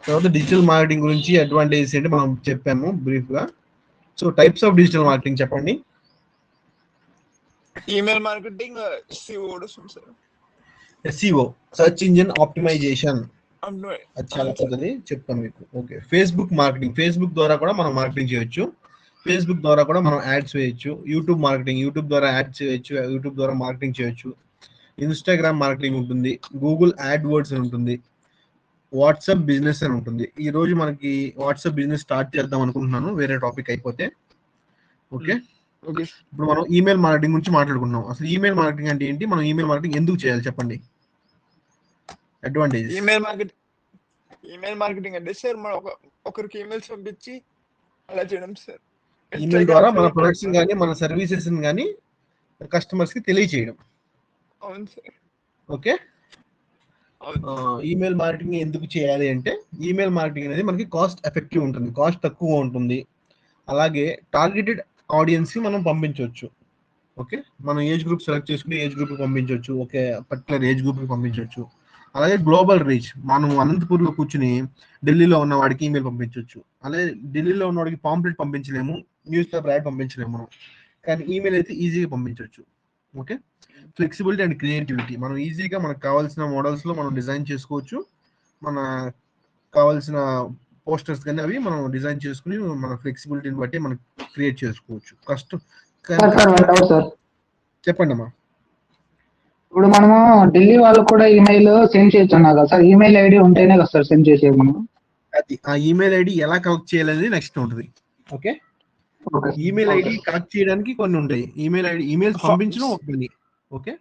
తర్వాత digital marketing గురించి advantages ఏంటి మనం చెప్పాము బ్రీఫ్ గా so types of digital marketing చెప్పండి ఈమెయిల్ మార్కెటింగ్ సిఓ కూడా వస్తుంది sir SEO search engine optimisation అవును అది చాలా పెద్దది చెప్తాం మీకు ఓకే ఫేస్బుక్ మార్కెటింగ్ ఫేస్బుక్ ద్వారా కూడా మనం మార్కెటింగ్ చేయొచ్చు ఫేస్బుక్ ద్వారా కూడా మనం యాడ్స్ వేయొచ్చు యూట్యూబ్ మార్కెటింగ్ యూట్యూబ్ ద్వారా యాడ్స్ చేయొచ్చు యూట్యూబ్ ద్వారా మార్కెటింగ్ చేయొచ్చు ఇన్స్టాగ్రామ్ మార్కెటింగ్ ఉంటుంది గూగుల్ యాడ్ వర్డ్స్ అని ఉంటుంది వాట్సాప్ బిజినెస్ అని ఉంటుంది ఈ రోజు మనకి వాట్సాప్ బిజినెస్ స్టార్ట్ చేద్దాం అనుకుంటున్నాను వేరే టాపిక్ అయిపోతే ఓకే ఓకే ఇప్పుడు మనం ఈమెయిల్ మార్కెటింగ్ గురించి మాట్లాడుకున్నాం అసలు ఈమెయిల్ మార్కెటింగ్ అంటే ఏంటి మనం ఈమెయిల్ మార్కెటింగ్ ఎందుకు చేయాలి చెప్పండి advantage email marketing email marketing అంటే సార్ మనం ఒక ఒకరికి ఈమెయిల్స్ పంపించి అలా చేయడం సార్ ఈమెయిల్ ద్వారా మన ప్రొడక్ట్స్ కానీ మన సర్వీసెస్ కానీ కస్టమర్స్ కి తెలియచేయడం అవును సార్ ఓకే అవును ఈమెయిల్ మార్కెటింగ్ ఎందుకు చేయాలి అంటే ఈమెయిల్ మార్కెటింగ్ అనేది మనకి కాస్ట్ ఎఫెక్టివ్ ఉంటుంది కాస్ట్ తక్కువ ఉంటుంది అలాగే టార్గెటెడ్ ఆడియన్స్ కి మనం పంపించవచ్చు ఓకే మనం ఏజ్ గ్రూప్ సెలెక్ట్ చేసుకుని ఏజ్ గ్రూప్ పంపించవచ్చు ఓకే పర్టికులర్ ఏజ్ గ్రూప్ పంపించవచ్చు అలాగే గ్లోబల్ రీచ్ మనం అనంతపూర్ లో కూర్చుని ఢిల్లీలో ఉన్న వాడికి ఈమెయిల్ పంపించవచ్చు అలాగే ఢిల్లీలో ఉన్న వాడికి పాంప్లెట్ పంపించలేము న్యూస్ పేపర్ యాడ్ పంపించలేము మనం కానీ ఈమెయిల్ అయితే ఈజీగా పంపించవచ్చు ఓకే ఫ్లెక్సిబిలిటీ అండ్ క్రియేటివిటీ మనం ఈజీగా మనకు కావాల్సిన మోడల్స్ లో మనం డిజైన్ చేసుకోవచ్చు మన కావాల్సిన పోస్టర్స్ కానీ అవి మనం డిజైన్ చేసుకుని మన ఫ్లెక్సిబిలిటీని బట్టి మనం క్రియేట్ చేసుకోవచ్చు కష్టం sir sir one doubt sir చెప్పండి అమ్మా ఇప్పుడు మనము ఢిల్లీ వాళ్ళకు కూడా ఈమెయిల్ సెండ్ చేయొచ్చు అన్నా కదా సార్ ఈమెయిల్ ఐడి ఉంటేనే కదా సార్ సెండ్ చేసేది మనం అది ఆ ఈమెయిల్ ఐడి ఎలా కలెక్ట్ చేయాలనేది నెక్స్ట్ ఉంటుంది okay okay email ID collect చేయడానికి కొన్ని ఉంటాయి ఈమెయిల్ ఐడి ఈమెయిల్స్ పంపించడం ఒక పని ఓకే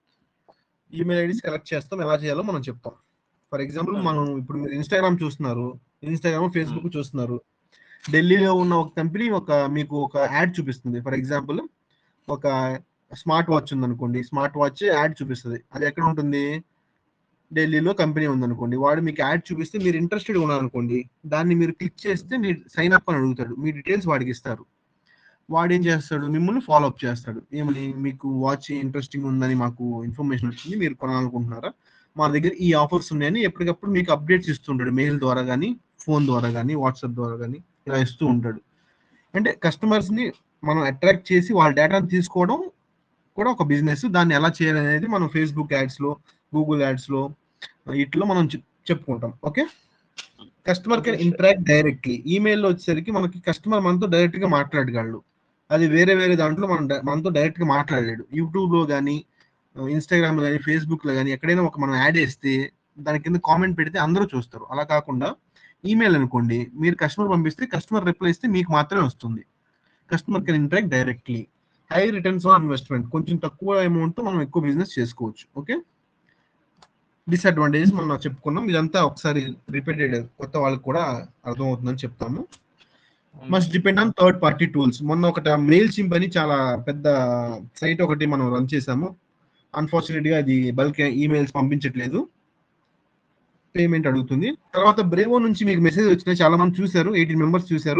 ఈమెయిల్ ఐడీస్ కలెక్ట్ చేస్తాం ఎలా చేయాలో మనం చెప్తాం ఫర్ ఎగ్జాంపుల్ మనం ఇప్పుడు మీరు ఇన్స్టాగ్రామ్ చూస్తున్నారు ఇన్స్టాగ్రామ్ ఫేస్బుక్ చూస్తున్నారు ఢిల్లీలో ఉన్న ఒక కంపెనీ ఒక మీకు ఒక యాడ్ చూపిస్తుంది ఫర్ ఎగ్జాంపుల్ ఒక స్మార్ట్ వాచ్ ఉంది అనుకోండి స్మార్ట్ వాచ్ యాడ్ చూపిస్తుంది అది ఎక్కడ ఉంటుంది ఢిల్లీలో కంపెనీ ఉంది అనుకోండి వాడు మీకు యాడ్ చూపిస్తే మీరు ఇంట్రెస్టెడ్ ఉన్నారు అనుకోండి దాన్ని మీరు క్లిక్ చేస్తే మీరు సైన్ అప్ అని అడుగుతాడు మీ డీటెయిల్స్ వాడికి ఇస్తారు వాడు ఏం చేస్తాడు మిమ్మల్ని ఫాలో అప్ చేస్తాడు ఏమని మీకు వాచ్ ఇంట్రెస్టింగ్ ఉందని మాకు ఇన్ఫర్మేషన్ వచ్చింది మీరు కొనాలనుకుంటున్నారా మా దగ్గర ఈ ఆఫర్స్ ఉన్నాయని ఎప్పటికప్పుడు మీకు అప్డేట్స్ ఇస్తుంటాడు మెయిల్ ద్వారా కానీ ఫోన్ ద్వారా కానీ వాట్సాప్ ద్వారా కానీ ఇలా ఇస్తూ ఉంటాడు అంటే customers ని మనం అట్రాక్ట్ చేసి వాళ్ళ డేటాను తీసుకోవడం కూడా ఒక బిజినెస్ దాన్ని ఎలా చేయాలనేది మనం ఫేస్బుక్ యాడ్స్ లో గూగుల్ యాడ్స్ లో వీటిలో మనం చెప్- చెప్పుకుంటాం okay customer can interact directly ఈమెయిల్లో వచ్చేసరికి మనకి కస్టమర్ మనతో డైరెక్ట్ గా మాట్లాడగలడు అది వేరే వేరే దాంట్లో మనం డ- మనతో డైరెక్ట్ గా మాట్లాడలేడు యూట్యూబ్ లో కానీ ఇన్స్టాగ్రామ్ లో కానీ ఫేస్బుక్ లో కానీ ఎక్కడైనా ఒక మనం యాడ్ వేస్తే దాని కింద కామెంట్ పెడితే అందరూ చూస్తారు అలా కాకుండా ఈమెయిల్ అనుకోండి మీరు కస్టమర్ పంపిస్తే కస్టమర్ రిప్లై ఇస్తే మీకు మాత్రమే వస్తుంది customer can interact directly high returns on investment కొంచెం తక్కువ అమౌంట్ మనం ఎక్కువ బిజినెస్ చేసుకోవచ్చు ఓకే డిసడ్వాంటేజెస్ మనం చెప్పుకున్నాం ఇదంతా ఒకసారి రిపీటెడ్ కొత్త వాళ్ళకి కూడా అర్థమవుతుందని చెప్తాము must depend on third party tools మొన్న ఒకటి మెయిల్ సింప్ అని చాలా పెద్ద సైట్ ఒకటి మనం రన్ చేసాము అన్ఫార్చునేట్ గా అది బల్క్ ఈమెయిల్స్ పంపించట్లేదు పేమెంట్ అడుగుతుంది తర్వాత బ్రేవో నుంచి మీకు మెసేజ్ వచ్చినాయి చాలా మంది చూశారు ఎయిటీన్ మెంబర్స్ చూశారు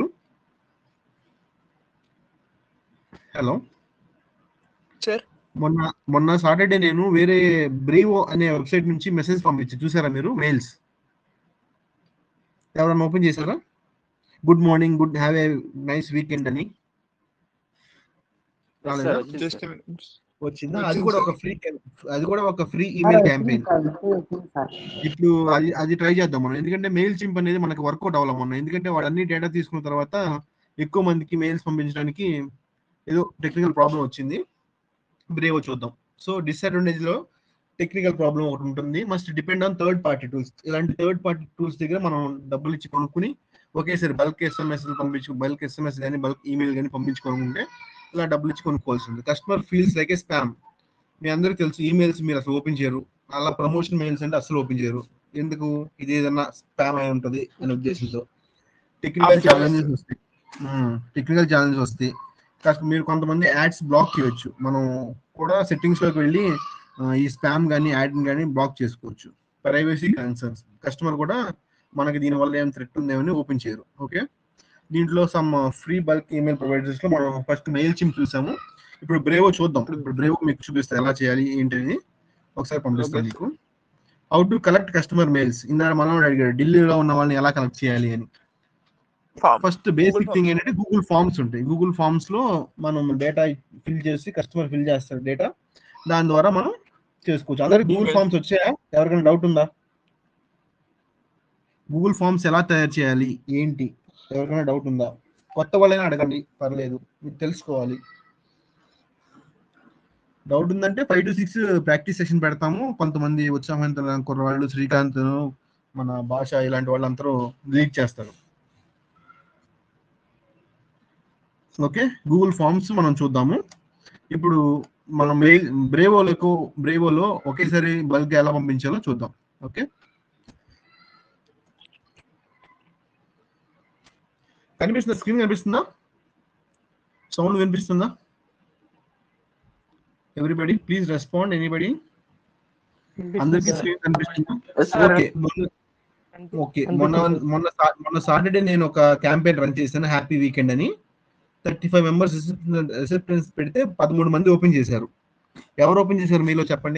హలో సార్ మొన్న మొన్న సాటర్డే నేను వేరే బ్రేవో అనే వెబ్సైట్ నుంచి మెసేజ్ పంపించి చూసారా మీరు మెయిల్స్ ఎవరైనా ఓపెన్ చేశారా good morning good have a nice weekend అని రాలేదా? సార్, వచ్చింది జస్ట్ సార్. వచ్చిందా అది కూడా ఒక ఫ్రీ అది కూడా ఒక ఫ్రీ ఈమెయిల్ క్యాంపెయిన్ ఇప్పుడు అది అది ట్రై చేద్దాం మనం ఎందుకంటే మెయిల్ చింప్ అనేది మనకి వర్కౌట్ అవ్వాలి మనం ఎందుకంటే వాడు అన్ని డేటా తీసుకున్న తర్వాత ఎక్కువ మందికి మెయిల్స్ పంపించడానికి ఏదో టెక్నికల్ ప్రాబ్లం వచ్చింది బ్రేవ్ చూద్దాం సో డిసడ్వాంటేజ్ లో టెక్నికల్ ప్రాబ్లం ఒకటి ఉంటుంది must depend on third party tools ఇలాంటి థర్డ్ పార్టీ టూల్స్ దగ్గర మనం డబ్బులు ఇచ్చి కొనుక్కుని ఒకేసారి బల్క్ ఎస్ఎంఎస్ పంపించు బల్క్ ఎస్ఎంఎస్ కానీ బల్క్ ఈమెయిల్ కానీ పంపించుకోనుకుంటే ఇలా డబ్బులు ఇచ్చి కొనుక్కోవాల్సి ఉంది customer feels like a spam మీ అందరికీ తెలుసు ఈమెయిల్స్ మీరు అసలు ఓపెన్ చేయరు అలా ప్రమోషన్ మెయిల్స్ అంటే అసలు ఓపెన్ చేయరు ఎందుకు ఇది ఏదన్నా స్పామ్ అయి ఉంటది అనే ఉద్దేశంతో టెక్నికల్ ఛాలెంజెస్ వస్తాయి టెక్నికల్ ఛాలెంజెస్ వస్తాయి కాస్త మీరు కొంతమంది యాడ్స్ బ్లాక్ చేయొచ్చు మనం కూడా సెట్టింగ్స్ లోకి వెళ్ళి ఆ, ఈ స్పామ్ కానీ యాడ్ కానీ బ్లాక్ చేసుకోవచ్చు ప్రైవసీ కన్సర్న్స్ కస్టమర్ కూడా మనకి దీని వల్ల ఏం థ్రెట్ ఉందేమని ఓపెన్ చేయరు ఓకే దీంట్లో some free bulk email providers లో మనం ఫస్ట్ మెయిల్ చిమ్ చూసాము ఇప్పుడు బ్రేవో చూద్దాం ఇప్పుడు బ్రేవో మీకు చూపిస్తా ఎలా చేయాలి ఏంటి అని ఒకసారి పంపిస్తాను Okay. మీకు how to collect customer mails ఇందాక మనం అడిగాడు ఢిల్లీలో ఉన్న వాళ్ళని ఎలా కలెక్ట్ చేయాలి అని form first basic Google thing ఏంటంటే గూగుల్ ఫార్మ్స్ ఉంటాయి గూగుల్ ఫార్మ్స్ లో మనం డేటా ఫిల్ చేసి కస్టమర్ ఫిల్ చేస్తారు డేటా దాని ద్వారా మనం చేసుకోవచ్చు అందరికి గూగుల్ Email. ఫార్మ్స్ వచ్చాయా ఎవరికైనా డౌట్ ఉందా గూగుల్ ఫార్మ్స్ ఎలా తయారు చేయాలి ఏంటి ఎవరికైనా డౌట్ ఉందా కొత్త వాళ్ళైనా అడగండి పర్లేదు మీరు తెలుసుకోవాలి డౌట్ ఉందంటే five to six practice session పెడతాము కొంతమంది ఉత్సాహవంతుల కుర్రవాళ్ళు శ్రీకాంత్ మన భాష ఇలాంటి వాళ్ళందరూ లీడ్ చేస్తారు ఓకే గూగుల్ ఫార్మ్స్ మనం చూద్దాము ఇప్పుడు మనం మెయిల్ బ్రేవోలకు బ్రేవోలో ఒకేసారి బల్క్ ఎలా పంపించాలో చూద్దాం ఓకే కనిపిస్తుందా స్క్రీన్ కనిపిస్తుందా సౌండ్ వినిపిస్తుందా ఎవ్రీబడి ప్లీజ్ రెస్పాండ్ ఎనీబడి అందరికి స్క్రీన్ కనిపిస్తుందా ఓకే మొన్న ఓకే మొన్న మొన్న సా- మొన్న సాటర్డే నేను ఒక క్యాంపెయిన్ రన్ చేశాను హ్యాపీ వీకెండ్ అని థర్టీ ఫైవ్ మెంబర్స్ రిసెప్టెన్స్ పెడితే పదమూడు మంది ఓపెన్ చేశారు ఎవరు ఓపెన్ చేశారు మీలో చెప్పండి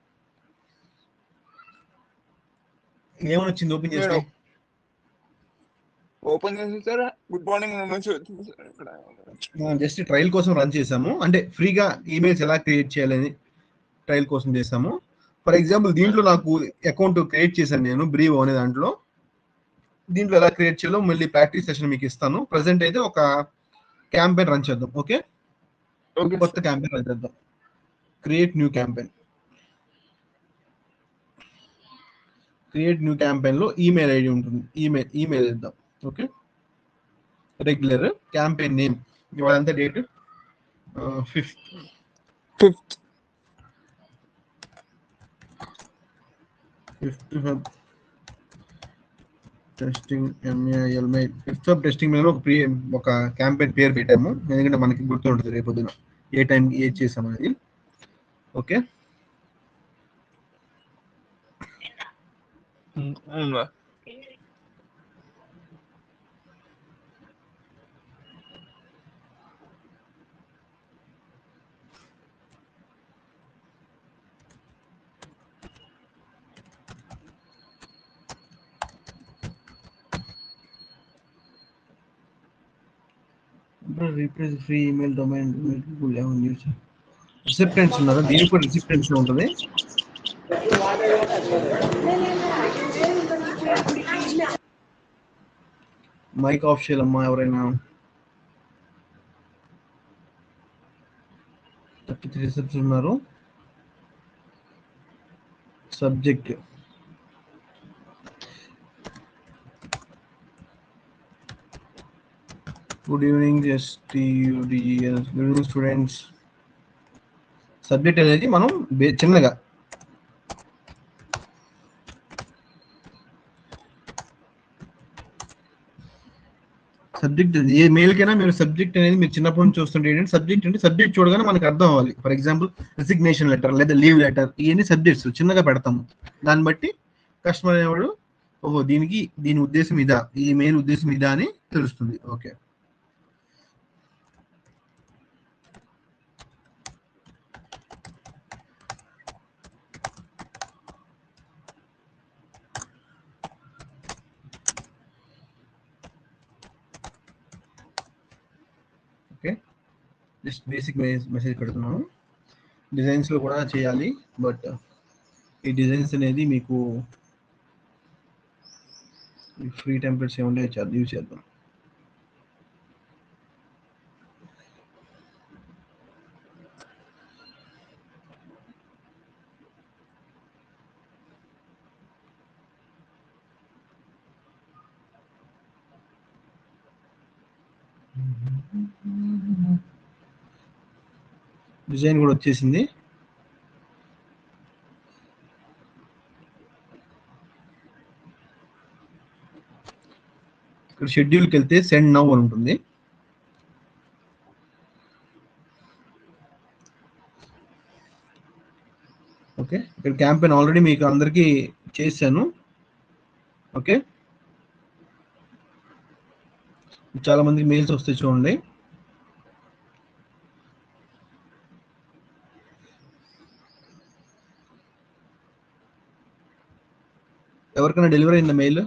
ఏమని వచ్చింది ఓపెన్ చేస్తే నేను ఓపెన్ చేసి సార్ గుడ్ మార్నింగ్ నుంచి వచ్చింది సార్ ఇక్కడ జస్ట్ ట్రయల్ కోసం రన్ చేసాము అంటే ఫ్రీగా ఈమెయిల్స్ ఎలా క్రియేట్ చేయాలని ట్రయల్ కోసం చేసాము ఫర్ ఎగ్జాంపుల్ దీంట్లో నాకు అకౌంట్ క్రియేట్ చేశాను నేను బ్రీవ్ అనే దాంట్లో దీంట్లో ఎలా క్రియేట్ చేయాలో మళ్ళీ ప్రాక్టీస్ సెషన్ మీకు ఇస్తాను ప్రజెంట్ అయితే ఒక క్యాంపెయిన్ రన్ చేద్దాం ఓకే ఓకే కొత్త క్యాంపెయిన్ రన్ చేద్దాం create new campaign create new campaign లో ఈమెయిల్ ఐడి ఉంటుంది ఈమెయిల్ ఈమెయిల్ ఇద్దాం ఓకే రెగ్యులర్ క్యాంపెయిన్ నేమ్ ఇవాళంతా date fifth fifth fifth Feb testing MAL mail fifth Feb testing మీద ఒక pre ఒక క్యాంపెయిన్ పేరు పెట్టాము ఎందుకంటే మనకి గుర్తుంటుంది రేపు పొద్దున ఏ టైం ఏది చేసాం అనేది ఓకే ఉందా replace free email domain Google ఏమని యూజ్ రిసిప్టెన్స్ ఉన్నదా దీనికి కూడా రిసిప్టెన్స్ ఉంటుంది మైక్ ఆఫ్ చేయాలమ్మా ఎవరైనా థర్టీ త్రీ రిసిప్ట్స్ ఉన్నారు subject good evening STUDS good evening students subject అనేది మనం బే- చిన్నగా సబ్జెక్ట్ ఏ మెయిల్ కైనా మీరు సబ్జెక్ట్ అనేది మీరు చిన్నప్పటి నుంచి చూస్తుంటే ఏంటంటే సబ్జెక్ట్ అంటే సబ్జెక్ట్ చూడగానే మనకు అర్థం అవ్వాలి ఫర్ ఎగ్జాంపుల్ రిసిగ్నేషన్ లెటర్ లేదా లీవ్ లెటర్ ఇవన్నీ సబ్జెక్ట్స్ చిన్నగా పెడతాము దాన్ని బట్టి కస్టమర్ అనేవాడు ఓహో దీనికి దీని ఉద్దేశం ఇదా ఈ మెయిల్ ఉద్దేశం ఇదా అని తెలుస్తుంది okay okay just basic message పెడుతున్నాను డిజైన్స్ లో కూడా చేయాలి బట్ ఈ డిజైన్స్ అనేది మీకు ఫ్రీ టెంప్లెట్స్ ఏముంటే యూజ్ చేద్దాం డిజైన్ కూడా వచ్చేసింది ఇక్కడ షెడ్యూల్కి వెళ్తే సెండ్ నౌ అని ఉంటుంది ఓకే ఇక్కడ క్యాంపెయిన్ ఆల్రెడీ మీకు అందరికీ చేశాను ఓకే చాలా మందికి మెయిల్స్ వస్తాయి చూడండి ఎవరికైనా డెలివరీ అయిందా మెయిల్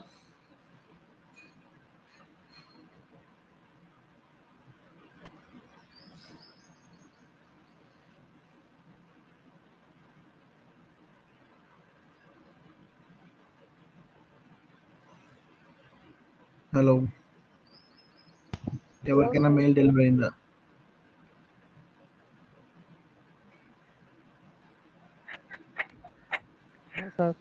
హలో ఎవరికైనా మెయిల్ డెలివరీ అయిందా సార్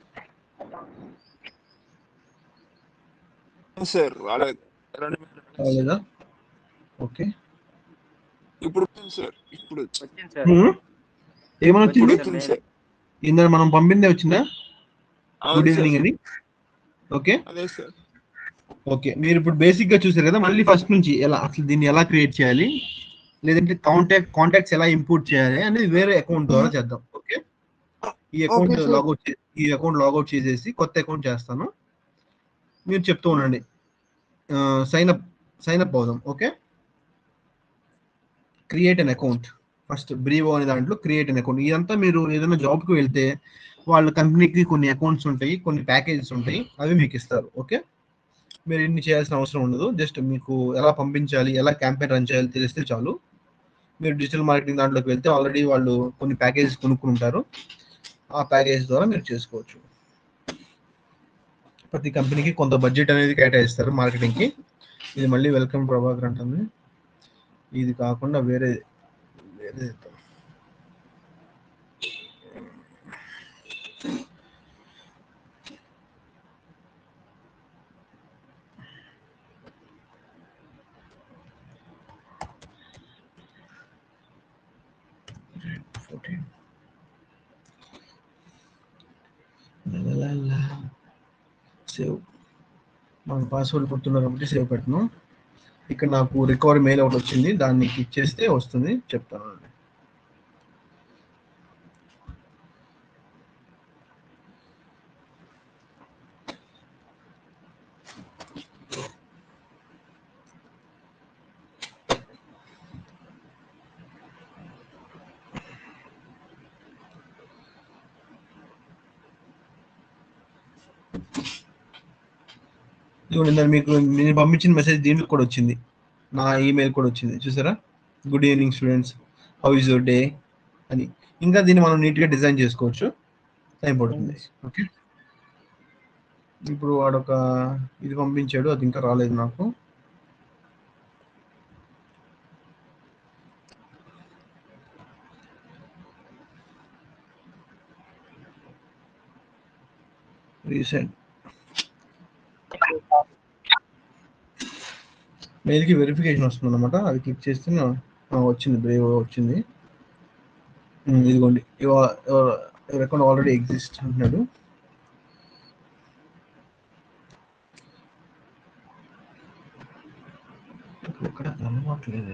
సార్ రాలేదు రెండు కాలేదా ఓకే ఇప్పుడు వచ్చింది సార్ ఇప్పుడు వచ్చింది సార్ ఏమని ఇప్పుడు వచ్చింది వచ్చింది సార్ ఇందులో మనం పంపిందే వచ్చిందా అవును గుడ్ సార్. ఈవినింగ్ అని ఓకే అదే సార్ ఓకే మీరు ఇప్పుడు బేసిక్ గా చూసారు కదా మళ్ళీ ఫస్ట్ నుంచి ఎలా అసలు దీన్ని ఎలా క్రియేట్ చేయాలి లేదంటే కాంటాక్ట్ కాంటాక్ట్స్ ఎలా ఇంపోర్ట్ చేయాలి అనేది వేరే అకౌంట్ ద్వారా చేద్దాం ఓకే ఈ అకౌంట్ Okay, sir. లాగౌట్ ఈ అకౌంట్ లాగౌట్ చేసేసి కొత్త అకౌంట్ చేస్తాను మీరు చెప్తూ ఉండండి సైన్ అప్ సైన్ అప్ అవుదాం okay create an account first Brevo అనే దాంట్లో క్రియేట్ అన్ అకౌంట్ ఇదంతా మీరు ఏదైనా జాబ్ కి వెళ్తే వాళ్ళ కంపెనీకి కొన్ని అకౌంట్స్ ఉంటాయి కొన్ని ప్యాకేజెస్ ఉంటాయి అవి మీకు ఇస్తారు ఓకే మీరు ఇన్ని చేయాల్సిన అవసరం ఉండదు జస్ట్ మీకు ఎలా పంపించాలి ఎలా క్యాంపెయిన్ రన్ చేయాలి తెలిస్తే చాలు మీరు డిజిటల్ మార్కెటింగ్ దాంట్లోకి వెళ్తే ఆల్రెడీ వాళ్ళు కొన్ని ప్యాకేజెస్ కొనుక్కుని ఉంటారు ఆ ప్యాకేజ్ ద్వారా మీరు చేసుకోవచ్చు ప్రతి కంపెనీకి కొంత బడ్జెట్ అనేది కేటాయిస్తారు మార్కెటింగ్కి ఇది మళ్ళీ వెల్కమ్ ప్రభాకర్ అంటుంది ఇది కాకుండా వేరే వేరే ఫోర్టీన్ సేవ్ మన పాస్వర్డ్ గుర్తున్నారు కాబట్టి సేవ్ పెట్టను ఇక్కడ నాకు రికవరీ మెయిల్ ఒకటి వచ్చింది దాన్ని క్లిక్ చేస్తే వస్తుంది చెప్తాను ఇదిగోండి ఇందాక మీకు నేను పంపించిన మెసేజ్ దీంట్లో కూడా వచ్చింది నా ఈమెయిల్ కూడా వచ్చింది చూసారా good evening students how is your day అని ఇంకా దీన్ని మనం నీట్గా డిజైన్ చేసుకోవచ్చు టైం పడుతుంది ఓకే ఇప్పుడు వాడొక ఇది పంపించాడు అది ఇంకా రాలేదు నాకు రీసెంట్ మెయిల్కి వెరిఫికేషన్ వస్తుంది అనమాట అది క్లిక్ చేస్తే నా- ఆ, వచ్చింది బ్రేవ్ వచ్చింది ఉమ్, ఇదిగోండి యువర్ అకౌంట్ ఆల్రెడీ ఎగ్జిస్ట్ అంటున్నాడు ఇక్కడ కనబడట్లేదే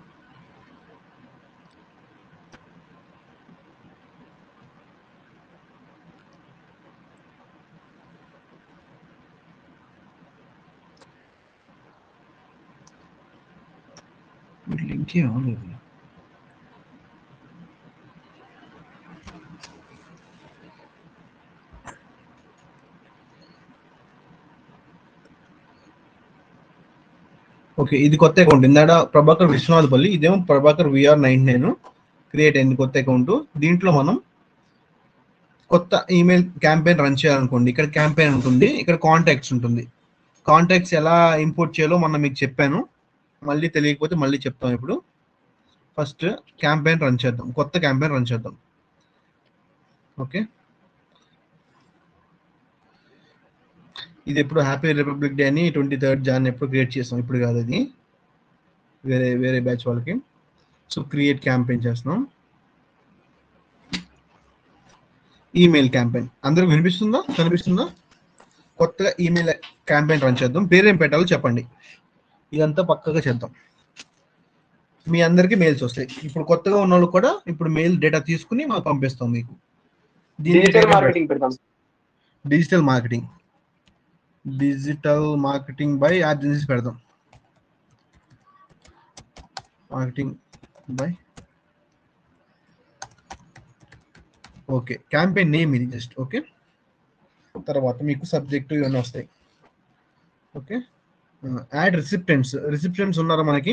లింక్ ఏమలేదు ఓకే ఇది కొత్త అకౌంట్ ఇందాడ ప్రభాకర్ విశ్వనాథ్ పల్లి ఇదేమో Prabhakar VR nine nine create అయింది కొత్త అకౌంట్ దీంట్లో మనం కొత్త ఈమెయిల్ క్యాంపెయిన్ రన్ చేయాలనుకోండి ఇక్కడ క్యాంపెయిన్ ఉంటుంది ఇక్కడ కాంటాక్ట్స్ ఉంటుంది కాంటాక్ట్స్ ఎలా ఇంపోర్ట్ చేయాలో మొన్న మీకు చెప్పాను మళ్ళీ తెలియకపోతే మళ్ళీ చెప్తాం ఇప్పుడు ఫస్ట్ క్యాంపెయిన్ రన్ చేద్దాం కొత్త క్యాంపెయిన్ రన్ చేద్దాం ఓకే ఇది ఎప్పుడు హ్యాపీ రిపబ్లిక్ డే అని ట్వంటీ థర్డ్ జాన్ ఎప్పుడు క్రియేట్ చేస్తాం ఇప్పుడు కాదు అది వేరే వేరే బ్యాచ్ వాళ్ళకి సో క్రియేట్ క్యాంపెయిన్ చేస్తున్నాం ఈమెయిల్ క్యాంపెయిన్ అందరికి వినిపిస్తుందా కనిపిస్తుందా కొత్తగా ఈమెయిల్ క్యాంపెయిన్ రన్ చేద్దాం పేరేం పెట్టాలో చెప్పండి ఇదంతా పక్కగా చేద్దాం మీ అందరికి మెయిల్స్ వస్తాయి ఇప్పుడు కొత్తగా ఉన్న వాళ్ళు కూడా ఇప్పుడు మెయిల్ డేటా తీసుకుని మాకు పంపిస్తాం మీకు డిజిటల్ మార్కెటింగ్ పెడతాం digital marketing digital marketing by agencies పెడదాం marketing by okay campaign name ఇది జస్ట్ ఓకే తర్వాత మీకు సబ్జెక్టు ఇవన్నీ వస్తాయి ఓకే యాడ్ రిసిప్టెంట్స్ రిసిప్టెంట్స్ ఉన్నారా మనకి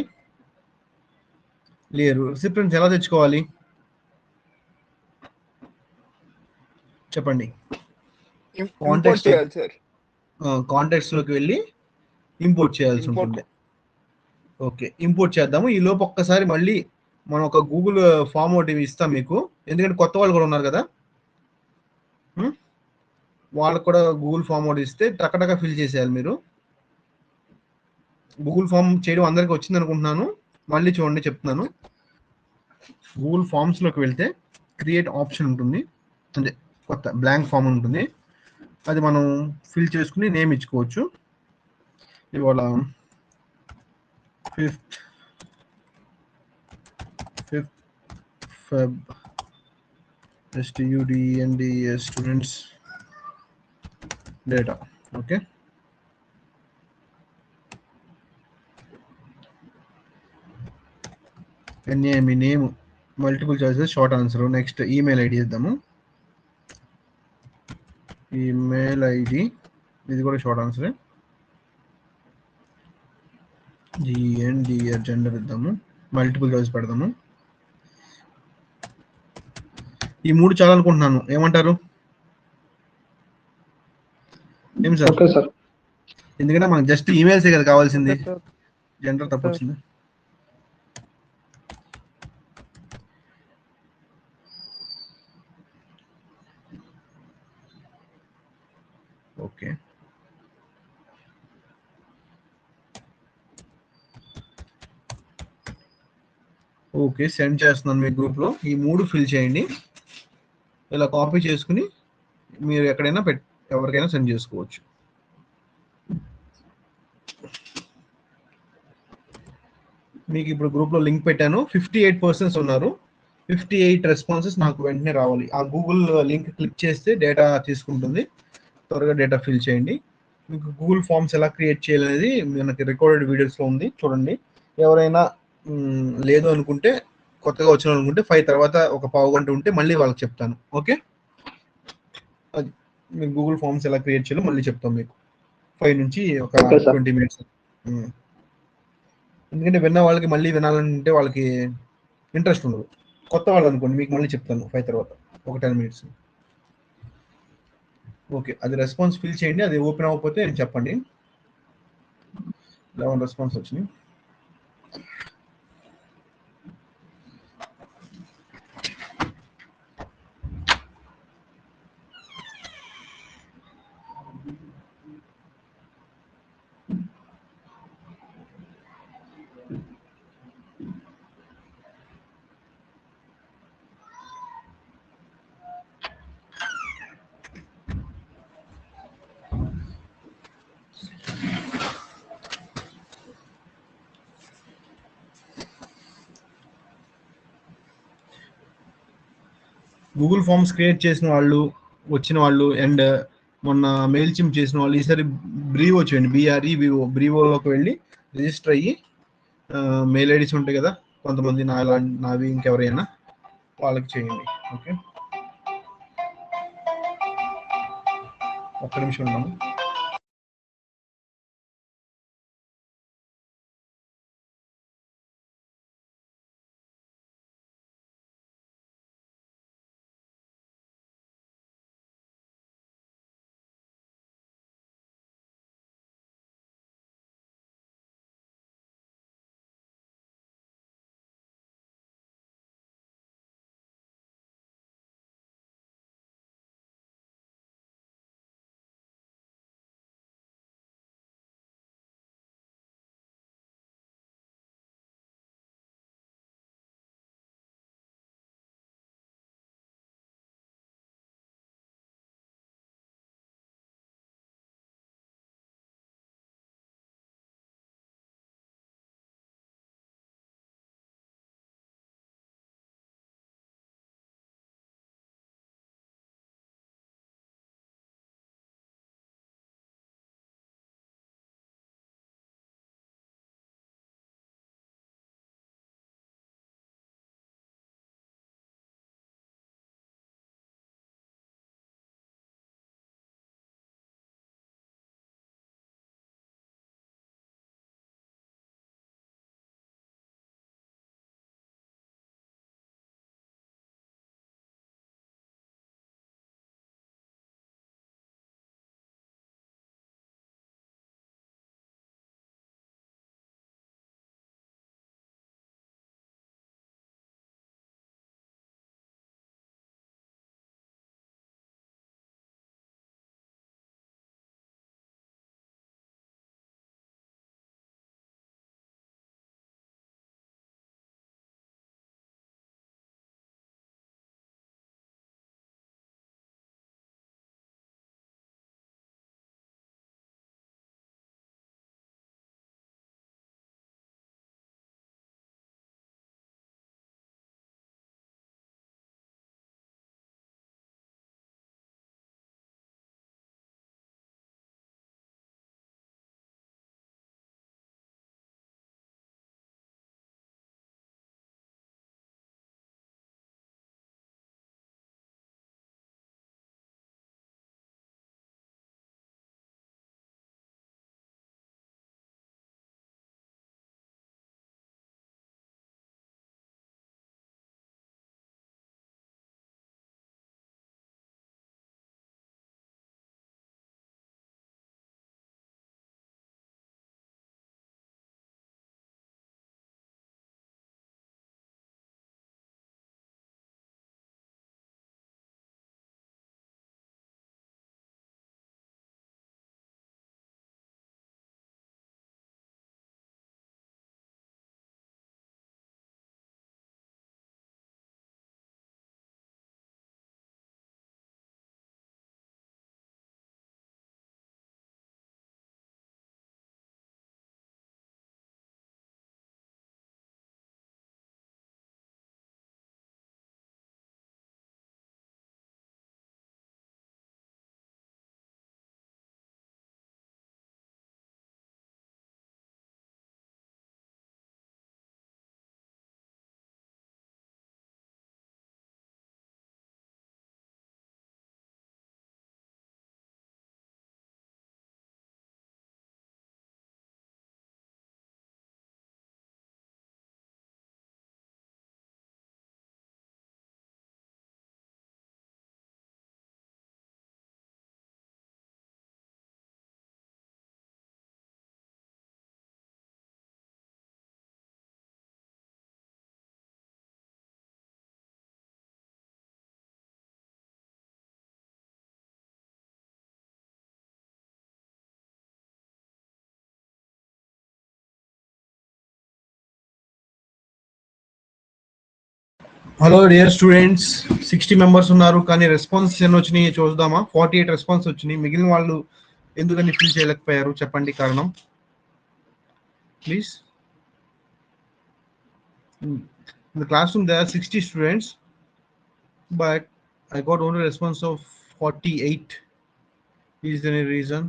లేరు రిసిప్టెంట్స్ ఎలా తెచ్చుకోవాలి చెప్పండి ఇంపోర్ట్ Context. చేయాలి సార్ కాంటాక్ట్స్ లోకి వెళ్ళి ఇంపోర్ట్ చేయాల్సి Import. ఉంటుంది ఓకే ఇంపోర్ట్ చేద్దాము ఈ లోపు ఒక్కసారి మళ్ళీ మనం ఒక గూగుల్ ఫామ్ ఒకటి ఇస్తాం మీకు ఎందుకంటే కొత్త వాళ్ళు కూడా ఉన్నారు కదా హ్మ్? వాళ్ళకు కూడా గూగుల్ ఫామ్ ఒకటి ఇస్తే టకటక ఫిల్ చేసేయాలి మీరు గూగుల్ ఫామ్ చేయడం అందరికి వచ్చింది అనుకుంటున్నాను మళ్ళీ చూడండి చెప్తున్నాను గూగుల్ ఫామ్స్ లోకి వెళ్తే క్రియేట్ ఆప్షన్ ఉంటుంది అంటే కొత్త బ్లాంక్ ఫామ్ ఉంటుంది అది మనం ఫిల్ చేసుకుని నేమ్ ఇచ్చుకోవచ్చు ఇవాళ fifth fifth Feb STUDNDS students data okay NA ME name multiple choices short answer next email ID ఇద్దాము ఈమెయిల్ ఐడి ఇది కూడా షార్ట్ ఆన్సరే జిఎన్డిఆర్ జెండర్ ఇద్దాము మల్టిపుల్ చాయిస్ పెడదాము ఈ మూడు చాలా అనుకుంటున్నాను ఏమంటారు ఏం సార్ ఓకే సార్ ఎందుకంటే మనకు జస్ట్ ఈమెయిల్సే కదా కావాల్సింది జెండర్ తప్పు వచ్చింది ఓకే ఓకే సెండ్ చేస్తున్నాను మీ గ్రూప్లో ఈ మూడు ఫిల్ చేయండి ఇలా కాపీ చేసుకుని మీరు ఎక్కడైనా పెట్ ఎవరికైనా సెండ్ చేసుకోవచ్చు మీకు ఇప్పుడు గ్రూప్లో లింక్ పెట్టాను ఫిఫ్టీ ఎయిట్ పర్సన్స్ ఉన్నారు ఫిఫ్టీ ఎయిట్ రెస్పాన్సెస్ నాకు వెంటనే రావాలి ఆ గూగుల్ లింక్ క్లిక్ చేస్తే డేటా తీసుకుంటుంది త్వరగా డేటా ఫిల్ చేయండి మీకు గూగుల్ ఫామ్స్ ఎలా క్రియేట్ చేయాలనేది మనకి రికార్డెడ్ వీడియోస్లో ఉంది చూడండి ఎవరైనా మ్, లేదు అనుకుంటే కొత్తగా వచ్చిన వాళ్ళు అనుకుంటే ఫైవ్ తర్వాత ఒక పావు గంట ఉంటే మళ్ళీ వాళ్ళకి చెప్తాను ఓకే అది మీకు గూగుల్ ఫామ్స్ ఎలా క్రియేట్ చేయాలో మళ్ళీ చెప్తాం మీకు ఫైవ్ నుంచి ఒక Okay, sir. ట్వంటీ మినిట్స్ ఎందుకంటే విన్న వాళ్ళకి మళ్ళీ వినాలంటే వాళ్ళకి ఇంట్రెస్ట్ ఉండదు కొత్త వాళ్ళు అనుకోండి మీకు మళ్ళీ చెప్తాను ఫైవ్ తర్వాత ఒక టెన్ మినిట్స్ ఓకే అది రెస్పాన్స్ ఫిల్ చేయండి అది ఓపెన్ అవ్వకపోతే చెప్పండి లెవెన్ రెస్పాన్స్ వచ్చినాయి గూగుల్ ఫామ్స్ క్రియేట్ చేసిన వాళ్ళు వచ్చిన వాళ్ళు అండ్ మొన్న మెయిల్ చిమ్ చేసిన వాళ్ళు ఈసారి బ్రీవో చేయండి బీఆర్ఈ వివో బ్రీవోలోకి వెళ్ళి రిజిస్టర్ అయ్యి మెయిల్ ఐడీస్ ఉంటాయి కదా కొంతమంది నా నావి ఇంకెవరైనా వాళ్ళకి చేయండి ఓకే ఒక్క నిమిషం ఉన్నాము hello dear students sixty members ఉన్నారు కానీ రెస్పాన్స్ ఎన్ని వచ్చినాయి చూద్దామా ఫార్టీ ఎయిట్ రెస్పాన్స్ వచ్చినాయి మిగిలిన వాళ్ళు ఎందుకని ఫిల్ చేయలేకపోయారు చెప్పండి కారణం please in the classroom there are 60 students but i got only response of 48 is there any reason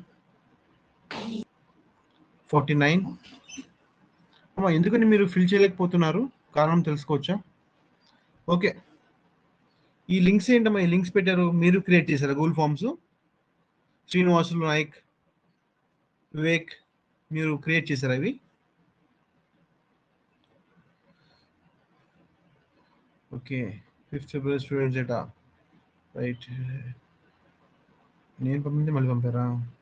49 అమ్మా ఎందుకని మీరు ఫిల్ చేయలేకపోతున్నారు కారణం తెలుసుకోవచ్చా ఓకే ఈ లింక్స్ ఏంటమ్మా ఈ లింక్స్ పెట్టారు మీరు క్రియేట్ చేశారా గూగుల్ ఫామ్స్ శ్రీనివాసులు నాయక్ వివేక్ మీరు క్రియేట్ చేశారా ఇవి okay fifth February students data right నేను పంపించి మళ్ళీ పంపారా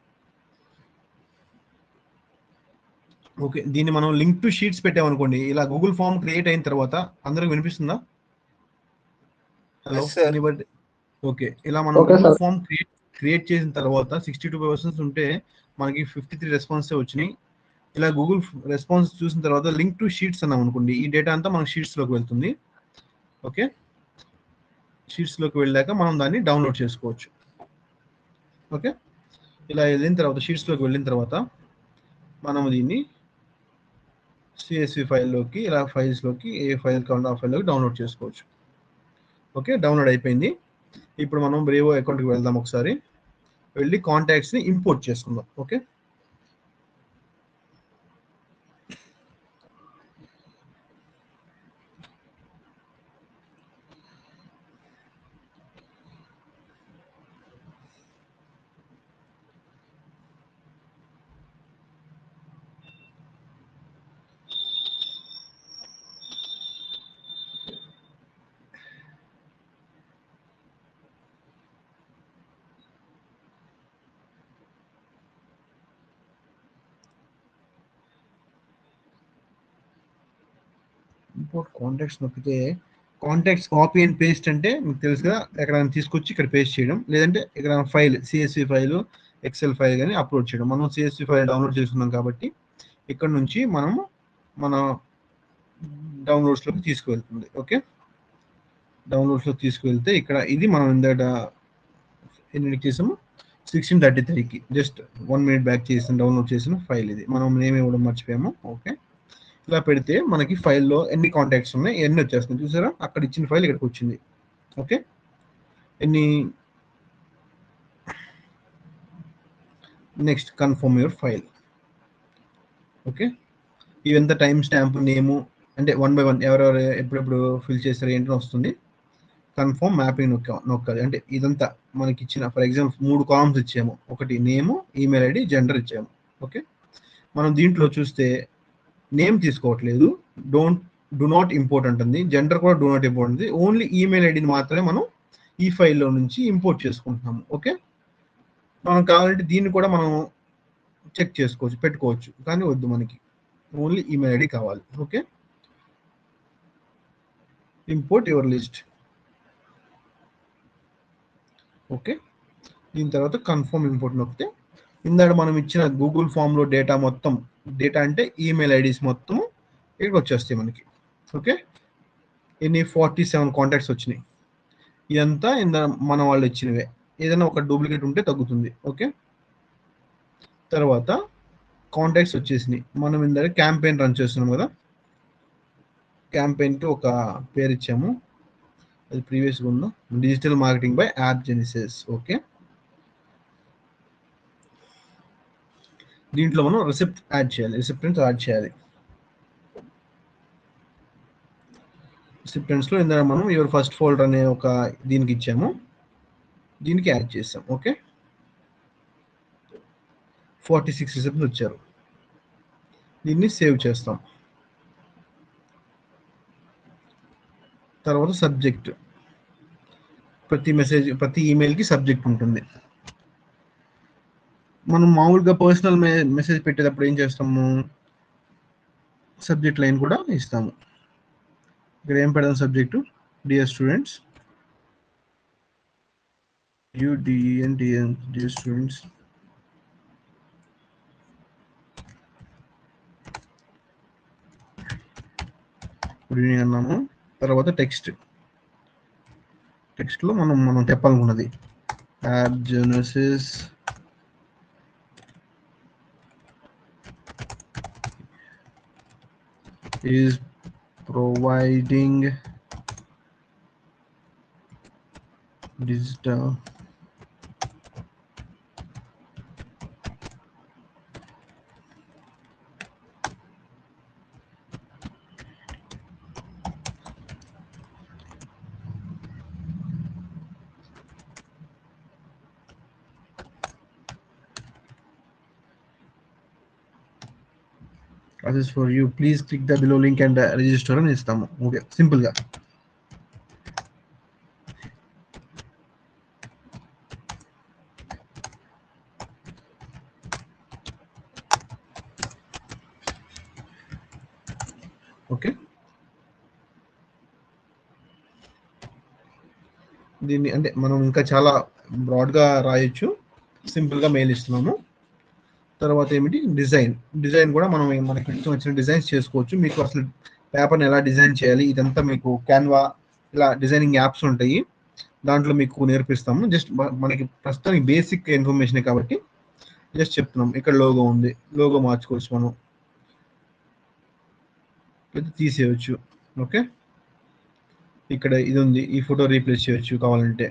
ఓకే దీన్ని మనం లింక్ టు షీట్స్ పెట్టామనుకోండి ఇలా గూగుల్ ఫామ్ క్రియేట్ అయిన తర్వాత అందరికి వినిపిస్తుందా హలో Yes, sir. ఓకే ఇలా మనం Okay, Google sir. Form create create చేసిన తర్వాత సిక్స్టీ టూ పర్సన్స్ ఉంటే మనకి ఫిఫ్టీ త్రీ రెస్పాన్స్ వచ్చినాయి ఇలా గూగుల్ రెస్పాన్స్ చూసిన తర్వాత లింక్ టు షీట్స్ అన్నాం అనుకోండి ఈ డేటా అంతా మన షీట్స్ లోకి వెళ్తుంది ఓకే షీట్స్ లోకి వెళ్ళాక మనం దాన్ని డౌన్లోడ్ చేసుకోవచ్చు ఓకే ఇలా వెళ్ళిన తర్వాత షీట్స్ లోకి వెళ్ళిన తర్వాత మనం దీన్ని సిఎస్వి ఫైల్లోకి ఇలా ఫైల్స్ లోకి ఏ ఫైల్ కావాలో ఆ ఫైల్లోకి డౌన్లోడ్ చేసుకోవచ్చు ఓకే డౌన్లోడ్ అయిపోయింది ఇప్పుడు మనం బ్రేవో అకౌంట్కి వెళ్దాం ఒకసారి వెళ్ళి కాంటాక్ట్స్ ని ఇంపోర్ట్ చేసుకుందాం ఓకే ఇంపోర్ట్ కాంటాక్ట్స్ నొక్కితే కాంటాక్ట్స్ కాపీ అండ్ పేస్ట్ అంటే మీకు తెలుసు కదా ఎక్కడైనా తీసుకొచ్చి ఇక్కడ పేస్ట్ చేయడం లేదంటే ఇక్కడ file CSV file Excel file కానీ అప్లోడ్ చేయడం మనం సిఎస్వి ఫైల్ డౌన్లోడ్ చేసుకున్నాం కాబట్టి ఇక్కడ నుంచి మనము మన డౌన్లోడ్స్లోకి తీసుకువెళ్తుంది ఓకే డౌన్లోడ్స్లోకి తీసుకువెళ్తే ఇక్కడ ఇది మనం ఇందాక ఎన్ని చేసాము సిక్స్టీన్ థర్టీ త్రీకి జస్ట్ వన్ మినిట్ బ్యాక్ చేసిన డౌన్లోడ్ చేసిన ఫైల్ ఇది మనం నేమ్ ఇవ్వడం మర్చిపోయాము ఓకే ఇలా పెడితే మనకి ఫైల్లో ఎన్ని కాంటాక్ట్స్ ఉన్నాయి ఎన్ని వచ్చేస్తున్నాయి చూసారా అక్కడ ఇచ్చిన ఫైల్ ఇక్కడికి వచ్చింది ఓకే ఎన్ని next confirm your file okay ఇవంతా టైం స్టాంప్ నేము అంటే వన్ బై వన్ ఎవరెవరు ఎప్పుడెప్పుడు ఫిల్ చేస్తారు ఏంటని వస్తుంది కన్ఫర్మ్ మ్యాపింగ్ నొక్క నొక్కాలి అంటే ఇదంతా మనకి ఇచ్చిన ఫర్ ఎగ్జాంపుల్ మూడు కాలమ్స్ ఇచ్చాము ఒకటి నేము ఈమెయిల్ ఐడి జెండర్ ఇచ్చాము ఓకే మనం దీంట్లో చూస్తే నేమ్ తీసుకోవట్లేదు డోంట్ డు నాట్ ఇంపోర్ట్ అంటుంది జెండర్ కూడా డు నాట్ ఇంపోర్ట్ ఉంది ఓన్లీ ఈమెయిల్ ఐడిని మాత్రమే మనం ఈ ఫైల్లో నుంచి ఇంపోర్ట్ చేసుకుంటున్నాము ఓకే మనం కావాలంటే దీన్ని కూడా మనం చెక్ చేసుకోవచ్చు పెట్టుకోవచ్చు కానీ వద్దు మనకి ఓన్లీ ఈమెయిల్ ఐడి కావాలి okay import your list okay దీని తర్వాత కన్ఫర్మ్ ఇంపోర్ట్ నొక్కితే ఇందాక మనం ఇచ్చిన గూగుల్ ఫామ్లో డేటా మొత్తం డేటా అంటే ఈమెయిల్ ఐడీస్ మొత్తం ఇక్కడికి వచ్చేస్తాయి మనకి ఓకే ఎన్ని ఫార్టీ సెవెన్ కాంటాక్ట్స్ వచ్చినాయి ఇదంతా ఇందా మన వాళ్ళు ఇచ్చినవే ఏదైనా ఒక డూప్లికేట్ ఉంటే తగ్గుతుంది ఓకే తర్వాత కాంటాక్ట్స్ వచ్చేసినాయి మనం ఇందాక క్యాంపెయిన్ రన్ చేస్తున్నాం కదా క్యాంపెయిన్కి ఒక పేరు ఇచ్చాము అది ప్రీవియస్గా ఉందా digital marketing by app Genesis okay దీంట్లో మనం రిసిప్ట్ యాడ్ చేయాలి రిసిప్టెంట్స్ యాడ్ చేయాలి రిసిప్టెంట్స్ లో ఇందులో మనం యువర్ ఫస్ట్ ఫోల్డర్ అనే ఒక దీనికి ఇచ్చాము దీనికి యాడ్ చేసాం ఓకే ఫార్టీ సిక్స్ రిసిప్ట్స్ వచ్చారు దీన్ని సేవ్ చేస్తాం తర్వాత సబ్జెక్ట్ ప్రతి మెసేజ్ ప్రతి ఈమెయిల్కి సబ్జెక్ట్ ఉంటుంది మనం మామూలుగా పర్సనల్ మెసేజ్ పెట్టేటప్పుడు ఏం చేస్తాము సబ్జెక్ట్ లైన్ కూడా ఇస్తాము ఇక్కడ ఏం పెడదాం subject dear students UDN DN dear students good evening అన్నాము తర్వాత టెక్స్ట్ టెక్స్ట్ లో మనం మనం చెప్పాలనుకున్నది app Genesis is providing digital process for you please click the below link and uh, register అని ఇస్తాము ఓకే సింపుల్ గా ఓకే దీన్ని అంటే మనం ఇంకా చాలా బ్రాడ్ గా రాయొచ్చు సింపుల్ గా మెయిల్ ఇస్తున్నాము తర్వాత ఏమిటి డిజైన్ డిజైన్ కూడా మనం మనకి ఇష్టం వచ్చిన డిజైన్స్ చేసుకోవచ్చు మీకు అసలు పేపర్ని ఎలా డిజైన్ చేయాలి ఇదంతా మీకు క్యాన్వా ఇలా డిజైనింగ్ యాప్స్ ఉంటాయి దాంట్లో మీకు నేర్పిస్తాము జస్ట్ మనకి ప్రస్తుతానికి బేసిక్ ఇన్ఫర్మేషన్ కాబట్టి జస్ట్ చెప్తున్నాం ఇక్కడ లోగో ఉంది లోగో మార్చుకోవచ్చు మనం లేదా తీసేయచ్చు ఓకే ఇక్కడ ఇది ఉంది ఈ ఫోటో రీప్లేస్ చేయొచ్చు కావాలంటే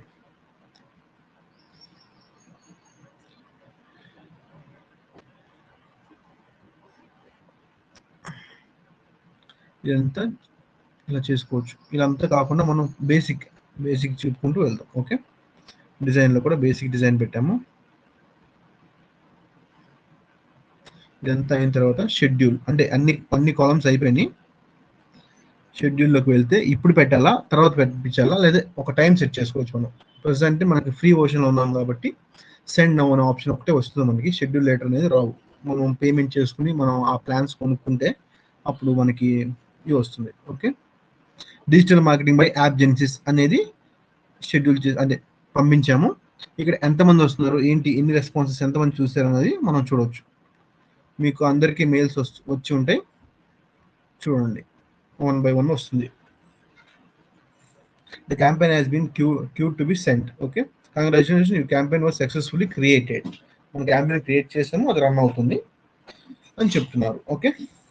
ఇదంతా ఇలా చేసుకోవచ్చు ఇదంతా కాకుండా మనం బేసిక్ బేసిక్ చెప్పుకుంటూ వెళ్దాం ఓకే డిజైన్లో కూడా బేసిక్ డిజైన్ పెట్టాము ఇదంతా అయిన తర్వాత షెడ్యూల్ అంటే అన్ని అన్ని కాలమ్స్ అయిపోయినాయి షెడ్యూల్లోకి వెళ్తే ఇప్పుడు పెట్టాలా తర్వాత పెట్టించాలా లేదా ఒక టైం సెట్ చేసుకోవచ్చు మనం ప్రజెంట్ మనకి ఫ్రీ లో ఉన్నాం కాబట్టి సెండ్ నవ్ అనే ఆప్షన్ ఒకటే వస్తుంది మనకి షెడ్యూల్ లెటర్ అనేది రావు మనం పేమెంట్ చేసుకుని మనం ఆ ప్లాన్స్ కొనుక్కుంటే అప్పుడు మనకి ఇది వస్తుంది okay digital marketing by app Genesis అనేది షెడ్యూల్ చేసి అంటే పంపించాము ఇక్కడ ఎంతమంది వస్తున్నారు ఏంటి ఎన్ని రెస్పాన్సెస్ ఎంతమంది చూసారు అనేది మనం చూడవచ్చు మీకు అందరికీ మెయిల్స్ వచ్చి ఉంటాయి చూడండి వన్ బై వన్ వస్తుంది the campaign has been queue queue to be sent okay congratulation you campaign was successfully created మన క్యాంపెయిన్ క్రియేట్ చేసాము అది రన్ అవుతుంది అని చెప్తున్నారు ఓకే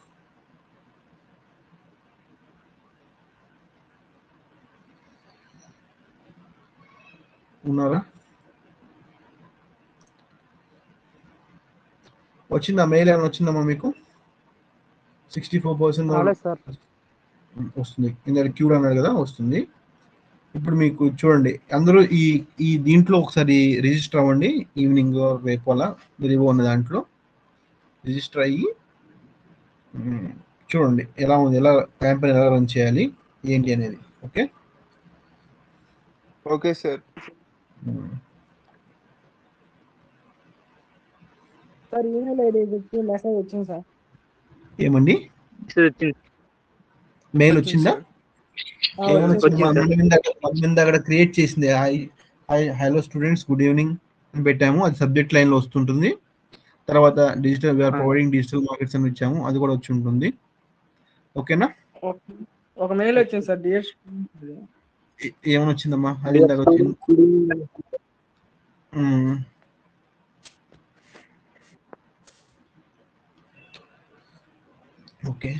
ఉన్నారా వచ్చిందా మెయిల్ ఏమైనా వచ్చిందమ్మా మీకు సిక్స్టీ ఫోర్ పర్సెంట్ రాలేదు సార్ వస్తుంది ఇందాక క్యూర్ అన్నాడు కదా వస్తుంది ఇప్పుడు మీకు చూడండి అందరూ ఈ ఈ దీంట్లో ఒకసారి రిజిస్టర్ అవ్వండి ఈవినింగ్ రేపు అలా రివో ఉన్న దాంట్లో రిజిస్టర్ అయ్యి మ్, చూడండి ఎలా ఉంది ఎలా క్యాంపెయిన్ ఎలా రన్ చేయాలి ఏంటి అనేది ఓకే ఓకే సార్ మ్. సార్ ఈమెయిల్ ఐడి పెట్టి మెసేజ్ వచ్చింది సార్ ఏమండి వచ్చింది మెయిల్ వచ్చిందా ఆ, ఏమైనా వచ్చింది వచ్చింది? వచ్చింది. మన మీద మన మీద అక్కడ క్రియేట్ చేసింది hi hi hello students good evening అని పెట్టాము అది సబ్జెక్ట్ లైన్ లో వస్తుంటుంది తర్వాత డిజిటల్ వీఆర్ ఆ. ప్రొవైడింగ్ డిజిటల్ మార్కెట్స్ అని ఇచ్చాము అది కూడా వచ్చి ఉంటుంది ఓకేనా ఒక- ఒక మెయిల్ వచ్చింది సార్ డిఎస్ ఏ- ఏమైనా వచ్చిందమ్మా అది ఇందాక వచ్చింది మ్మ్. ఓకే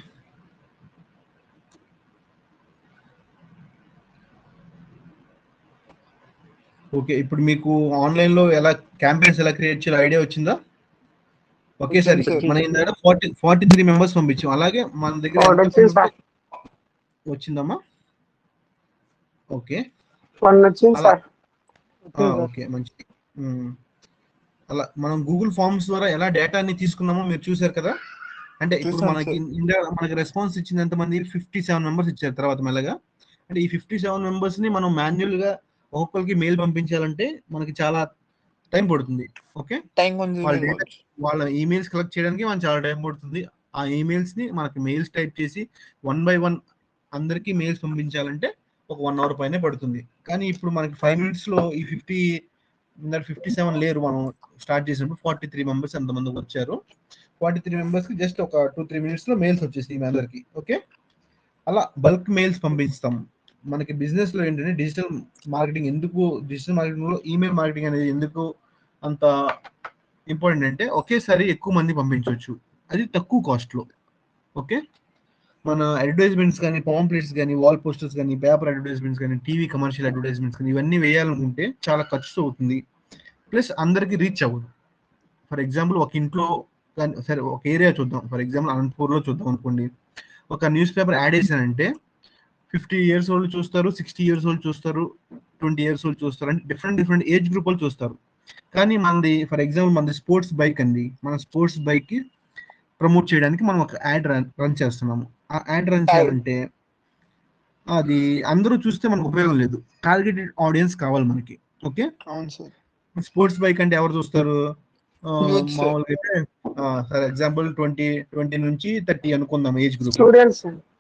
ఓకే ఇప్పుడు మీకు ఆన్లైన్ లో ఎలా క్యాంపెయిన్స్ ఎలా క్రియేట్ చేయాలో ఐడియా వచ్చిందా ఒకేసారి వచ్చింది, మన ఇందాక ఫార్టీ ఫార్టీ త్రీ మెంబర్స్ పంపించాం అలాగే మన దగ్గర Oh, ఎంత వచ్చింది మంది సార్. వచ్చిందమ్మా ఓకే వన్ వచ్చింది అలా. సార్ ఆ, ఓకే మంచిది మ్మ్. అలా మనం గూగుల్ ఫార్మ్స్ ద్వారా ఎలా డేటాని తీసుకున్నామో మీరు చూసారు కదా అంటే ఇప్పుడు చూసాం మనకి ఇండియా మనకి రెస్పాన్స్ ఇచ్చింది ఎంతమంది ఫిఫ్టీ సెవెన్ మెంబర్స్ ఇచ్చారు తర్వాత మెల్లగా అంటే ఈ ఫిఫ్టీ సెవెన్ మెంబర్స్ ని మనం మాన్యువల్ గా ఒక్కొక్కరికి మెయిల్ పంపించాలంటే మనకి చాలా టైం పడుతుంది ఓకే టైం వాళ్ళ కొంచెం data- వాళ్ళ ఈమెయిల్స్ కలెక్ట్ చేయడానికి మనకి చాలా టైం పడుతుంది ఆ ఈమెయిల్స్ ని మనకి మెయిల్స్ టైప్ చేసి వన్ బై వన్ అందరికి మెయిల్స్ పంపించాలంటే ఒక వన్ అవర్ పైనే పడుతుంది కానీ ఇప్పుడు మనకి ఫైవ్ మినిట్స్ లో ఈ ఫిఫ్టీ ఫిఫ్టీ సెవెన్ లేరు మనం స్టార్ట్ చేసినప్పుడు ఫార్టీ త్రీ మెంబర్స్ ఎంతమంది వచ్చారు ఫార్టీ త్రీ మెంబర్స్ కి జస్ట్ ఒక టూ త్రీ మినిట్స్ లో మెయిల్స్ వచ్చేసి మీ అందరికి ఓకే అలా బల్క్ మెయిల్స్ పంపిస్తాం మనకి బిజినెస్ లో ఏంటంటే డిజిటల్ మార్కెటింగ్ ఎందుకు డిజిటల్ మార్కెటింగ్ లో ఈమెయిల్ మార్కెటింగ్ అనేది ఎందుకు అంత ఇంపార్టెంట్ అంటే ఒకేసారి ఎక్కువ మంది పంపించవచ్చు అది తక్కువ కాస్ట్ లో ఓకే మన అడ్వర్టైజ్మెంట్స్ కానీ పాంప్లెట్స్ కానీ వాల్ పోస్టర్స్ కానీ పేపర్ అడ్వర్టైజ్మెంట్స్ కానీ టీవీ కమర్షియల్ అడ్వర్టైజ్మెంట్స్ కానీ ఇవన్నీ వేయాలనుకుంటే చాలా ఖర్చు అవుతుంది ప్లస్ అందరికి రీచ్ అవ్వదు ఫర్ ఎగ్జాంపుల్ ఒక ఇంట్లో కానీ సరే ఒక ఏరియా చూద్దాం ఫర్ ఎగ్జాంపుల్ అనంతపూర్లో చూద్దాం అనుకోండి ఒక న్యూస్ పేపర్ యాడ్ చేశానంటే ఫిఫ్టీ ఇయర్స్ వాళ్ళు చూస్తారు సిక్స్టీ ఇయర్స్ వాళ్ళు చూస్తారు ట్వంటీ ఇయర్స్ వాళ్ళు చూస్తారు అంటే డిఫరెంట్ డిఫరెంట్ ఏజ్ గ్రూప్ వాళ్ళు చూస్తారు కానీ మనది ఫర్ ఎగ్జాంపుల్ మనది స్పోర్ట్స్ బైక్ అండి మన స్పోర్ట్స్ బైక్ కి ప్రమోట్ చేయడానికి మనం ఒక యాడ్ రన్ రన్ చేస్తున్నాము ఆ యాడ్ రన్ చేయాలంటే అది అందరూ చూస్తే మనకు ఉపయోగం లేదు టార్గెటెడ్ ఆడియన్స్ కావాలి మనకి ఓకే అవును సార్ స్పోర్ట్స్ బైక్ అంటే ఎవరు చూస్తారు ఆ, Youths. మామూలుగా అయితే ఫర్ ఎగ్జాంపుల్ ట్వంటీ ట్వంటీ నుంచి థర్టీ అనుకుందాం ఏజ్ గ్రూప్ స్టూడెంట్స్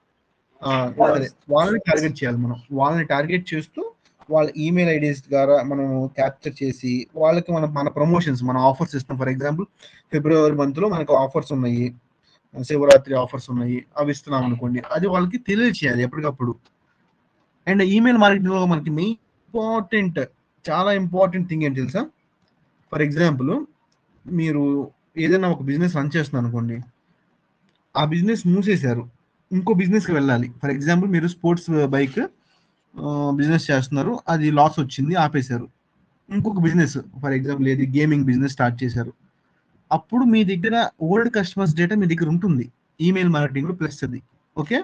సరే వాళ్ళని టార్గెట్ చేయాలి మనం వాళ్ళని టార్గెట్ చేస్తూ వాళ్ళ ఈమెయిల్ ఐడీస్ ద్వారా మనం క్యాప్చర్ చేసి వాళ్ళకి మన మన ప్రమోషన్స్ మన ఆఫర్స్ ఇస్తాం ఫర్ ఎగ్జాంపుల్ ఫిబ్రవరి మంత్ లో మనకు ఆఫర్స్ ఉన్నాయి శివరాత్రి ఆఫర్స్ ఉన్నాయి అవి ఇస్తున్నాం అనుకోండి అది వాళ్ళకి తెలియచేయాలి ఎప్పటికప్పుడు అండ్ ఈమెయిల్ మార్కెటింగ్ లో మనకి మెయిన్ ఇంపార్టెంట్ చాలా ఇంపార్టెంట్ థింగ్ ఏంటి తెలుసా ఫర్ ఎగ్జాంపుల్ మీరు ఏదైనా ఒక బిజినెస్ రన్ చేస్తున్నారు అనుకోండి ఆ బిజినెస్ మూసేశారు ఇంకో బిజినెస్ కి వెళ్ళాలి ఫర్ ఎగ్జాంపుల్ మీరు స్పోర్ట్స్ బైక్ బిజినెస్ చేస్తున్నారు అది లాస్ వచ్చింది ఆపేశారు ఇంకొక బిజినెస్ ఫర్ ఎగ్జాంపుల్ ఏది గేమింగ్ బిజినెస్ స్టార్ట్ చేశారు అప్పుడు మీ దగ్గర ఓల్డ్ కస్టమర్స్ డేటా మీ దగ్గర ఉంటుంది ఈమెయిల్ మార్కెటింగ్ లో ప్లస్ అది ఓకే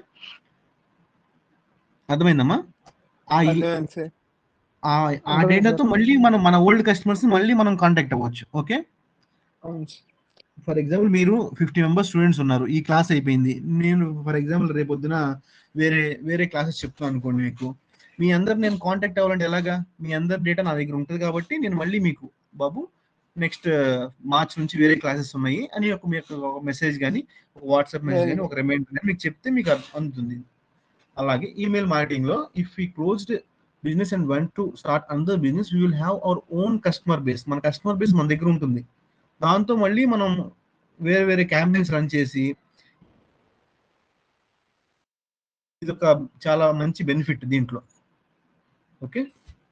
అర్థమైందమ్మా ఆ ఈ- అర్థమైంది సార్ ఆ ఆ అర్థమైంది డేటాతో సార్. మళ్ళీ మనం మన ఓల్డ్ కస్టమర్స్ మళ్ళీ మనం కాంటాక్ట్ అవ్వచ్చు ఓకే అవును సార్ ఫర్ ఎగ్జాంపుల్ మీరు ఫిఫ్టీ మెంబర్స్ స్టూడెంట్స్ ఉన్నారు ఈ క్లాస్ అయిపోయింది నేను ఫర్ ఎగ్జాంపుల్ రేపొద్దున వేరే వేరే క్లాసెస్ చెప్తాను అనుకోండి మీకు మీ అందరు నేను కాంటాక్ట్ అవ్వాలంటే ఎలాగా మీ అందరి డేటా నా దగ్గర ఉంటుంది కాబట్టి నేను మళ్ళీ మీకు బాబు నెక్స్ట్ మార్చ్ నుంచి వేరే క్లాసెస్ ఉన్నాయి అని ఒక మీకు ఒక మెసేజ్ కానీ ఒక వాట్సాప్ మెసేజ్ కానీ ఒక రిమైండర్ కానీ మీకు చెప్తే మీకు అర్థం- అందుతుంది అలాగే ఈమెయిల్ మార్కెటింగ్ లో ఇఫ్ ఈ closed business and one to start another business we will have our own customer base మన కస్టమర్ బేస్ మన దగ్గర ఉంటుంది దాంతో మళ్ళీ మనం వేరే వేరే క్యాంపెయిన్స్ రన్ చేసి ఇది ఒక చాలా మంచి బెనిఫిట్ దీంట్లో ఓకే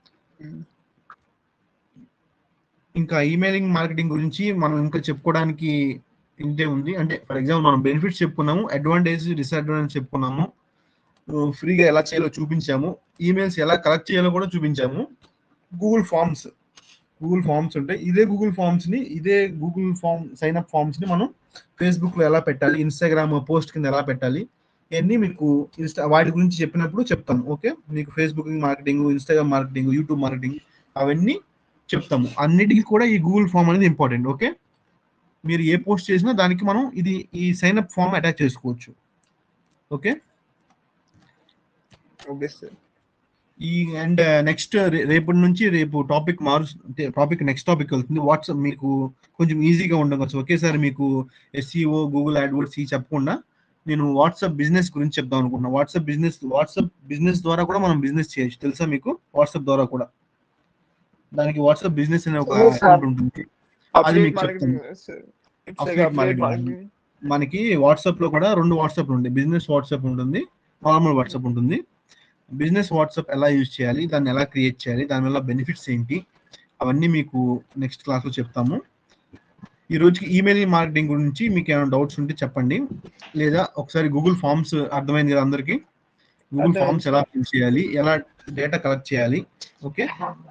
ఇంకా ఈమెయిలింగ్ మార్కెటింగ్ గురించి మనం ఇంకా చెప్పుకోవడానికి ఇంతే ఉంది అంటే ఫర్ ఎగ్జాంపుల్ మనం బెనిఫిట్స్ చెప్పుకున్నాము అడ్వాంటేజ్ డిసడ్వాంటేజ్ చెప్పుకున్నాము ఫ్రీగా ఎలా చేయాలో చూపించాము ఈమెయిల్స్ ఎలా కలెక్ట్ చేయాలో కూడా చూపించాము గూగుల్ ఫార్మ్స్ గూగుల్ ఫార్మ్స్ ఉంటాయి ఇదే గూగుల్ ఫార్మ్స్ ని ఇదే Google form sign up forms ని మనం ఫేస్బుక్ లో ఎలా పెట్టాలి ఇన్స్టాగ్రామ్ పోస్ట్ కింద ఎలా పెట్టాలి ఇవన్నీ మీకు ఇన్స్టా వాటి గురించి చెప్పినప్పుడు చెప్తాను ఓకే మీకు Facebook marketing Instagram marketing YouTube marketing అవన్నీ చెప్తాము అన్నిటికీ కూడా ఈ గూగుల్ ఫామ్ అనేది ఇంపార్టెంట్ ఓకే మీరు ఏ పోస్ట్ చేసినా దానికి మనం ఇది ఈ సైన్ అప్ ఫామ్ అటాచ్ చేసుకోవచ్చు ఓకే ఓకే సార్ ఈ అండ్ నెక్స్ట్ రేపటి నుంచి రేపు టాపిక్ మారు టాపిక్ నెక్స్ట్ టాపిక్ వెళ్తుంది వాట్సాప్ మీకు కొంచెం ఈజీగా ఉండవచ్చు ఒకేసారి మీకు ఎస్ఈఓ గూగుల్ యాడ్వర్డ్స్ ఈ చెప్పకుండా నేను వాట్సాప్ బిజినెస్ గురించి చెప్దాం అనుకున్నా వాట్సాప్ బిజినెస్ వాట్సాప్ బిజినెస్ ద్వారా కూడా మనం బిజినెస్ చేయొచ్చు తెలుసా మీకు వాట్సాప్ ద్వారా కూడా దానికి వాట్సాప్ బిజినెస్ అనే ఒక Yes, sir. అకౌంట్ ఉంటుంది అది అప్డేట్ మీకు మార్కెటింగ్ సార్ Affiliate marketing. మనకి వాట్సాప్ లో కూడా రెండు వాట్సాప్ ఉంటాయి బిజినెస్ వాట్సాప్ ఉంటుంది నార్మల్ వాట్సాప్ ఉంటుంది బిజినెస్ వాట్సాప్ ఎలా యూజ్ చేయాలి దాన్ని ఎలా క్రియేట్ చేయాలి దాని వల్ల బెనిఫిట్స్ ఏంటి అవన్నీ మీకు నెక్స్ట్ క్లాస్ లో చెప్తాము ఈ రోజుకి ఈమెయిల్ మార్కెటింగ్ గురించి మీకు ఏమైనా డౌట్స్ ఉంటే చెప్పండి లేదా ఒకసారి గూగుల్ ఫామ్స్ అర్థమైంది కదా అందరికి గూగుల్ అర్థమైంది. ఫామ్స్ ఎలా ఫిల్ చేయాలి ఎలా డేటా కలెక్ట్ చేయాలి ఓకే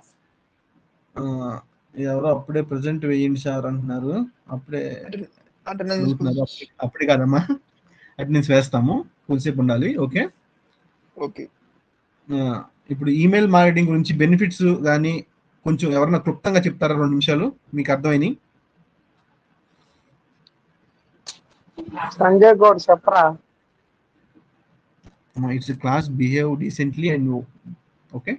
ఎవరో అప్పుడే ప్రజెంట్ వేయండి సార్ అంటున్నారు అప్పుడే అటెండెన్స్ చదువుతున్నారు. అప్పుడే- అప్పుడే కాదమ్మా అటెండెన్స్ వేస్తాము కొద్దిసేపు ఉండాలి ఓకే ఓకే ఆ, ఇప్పుడు ఈమెయిల్ మార్కెటింగ్ గురించి బెనిఫిట్స్ కానీ కొంచెం ఎవరన్నా క్లుప్తంగా చెప్తారా రెండు నిమిషాలు మీకు అర్థమైంది సంజయ్ గౌడ్ చెప్పరా it's class behave decently and okay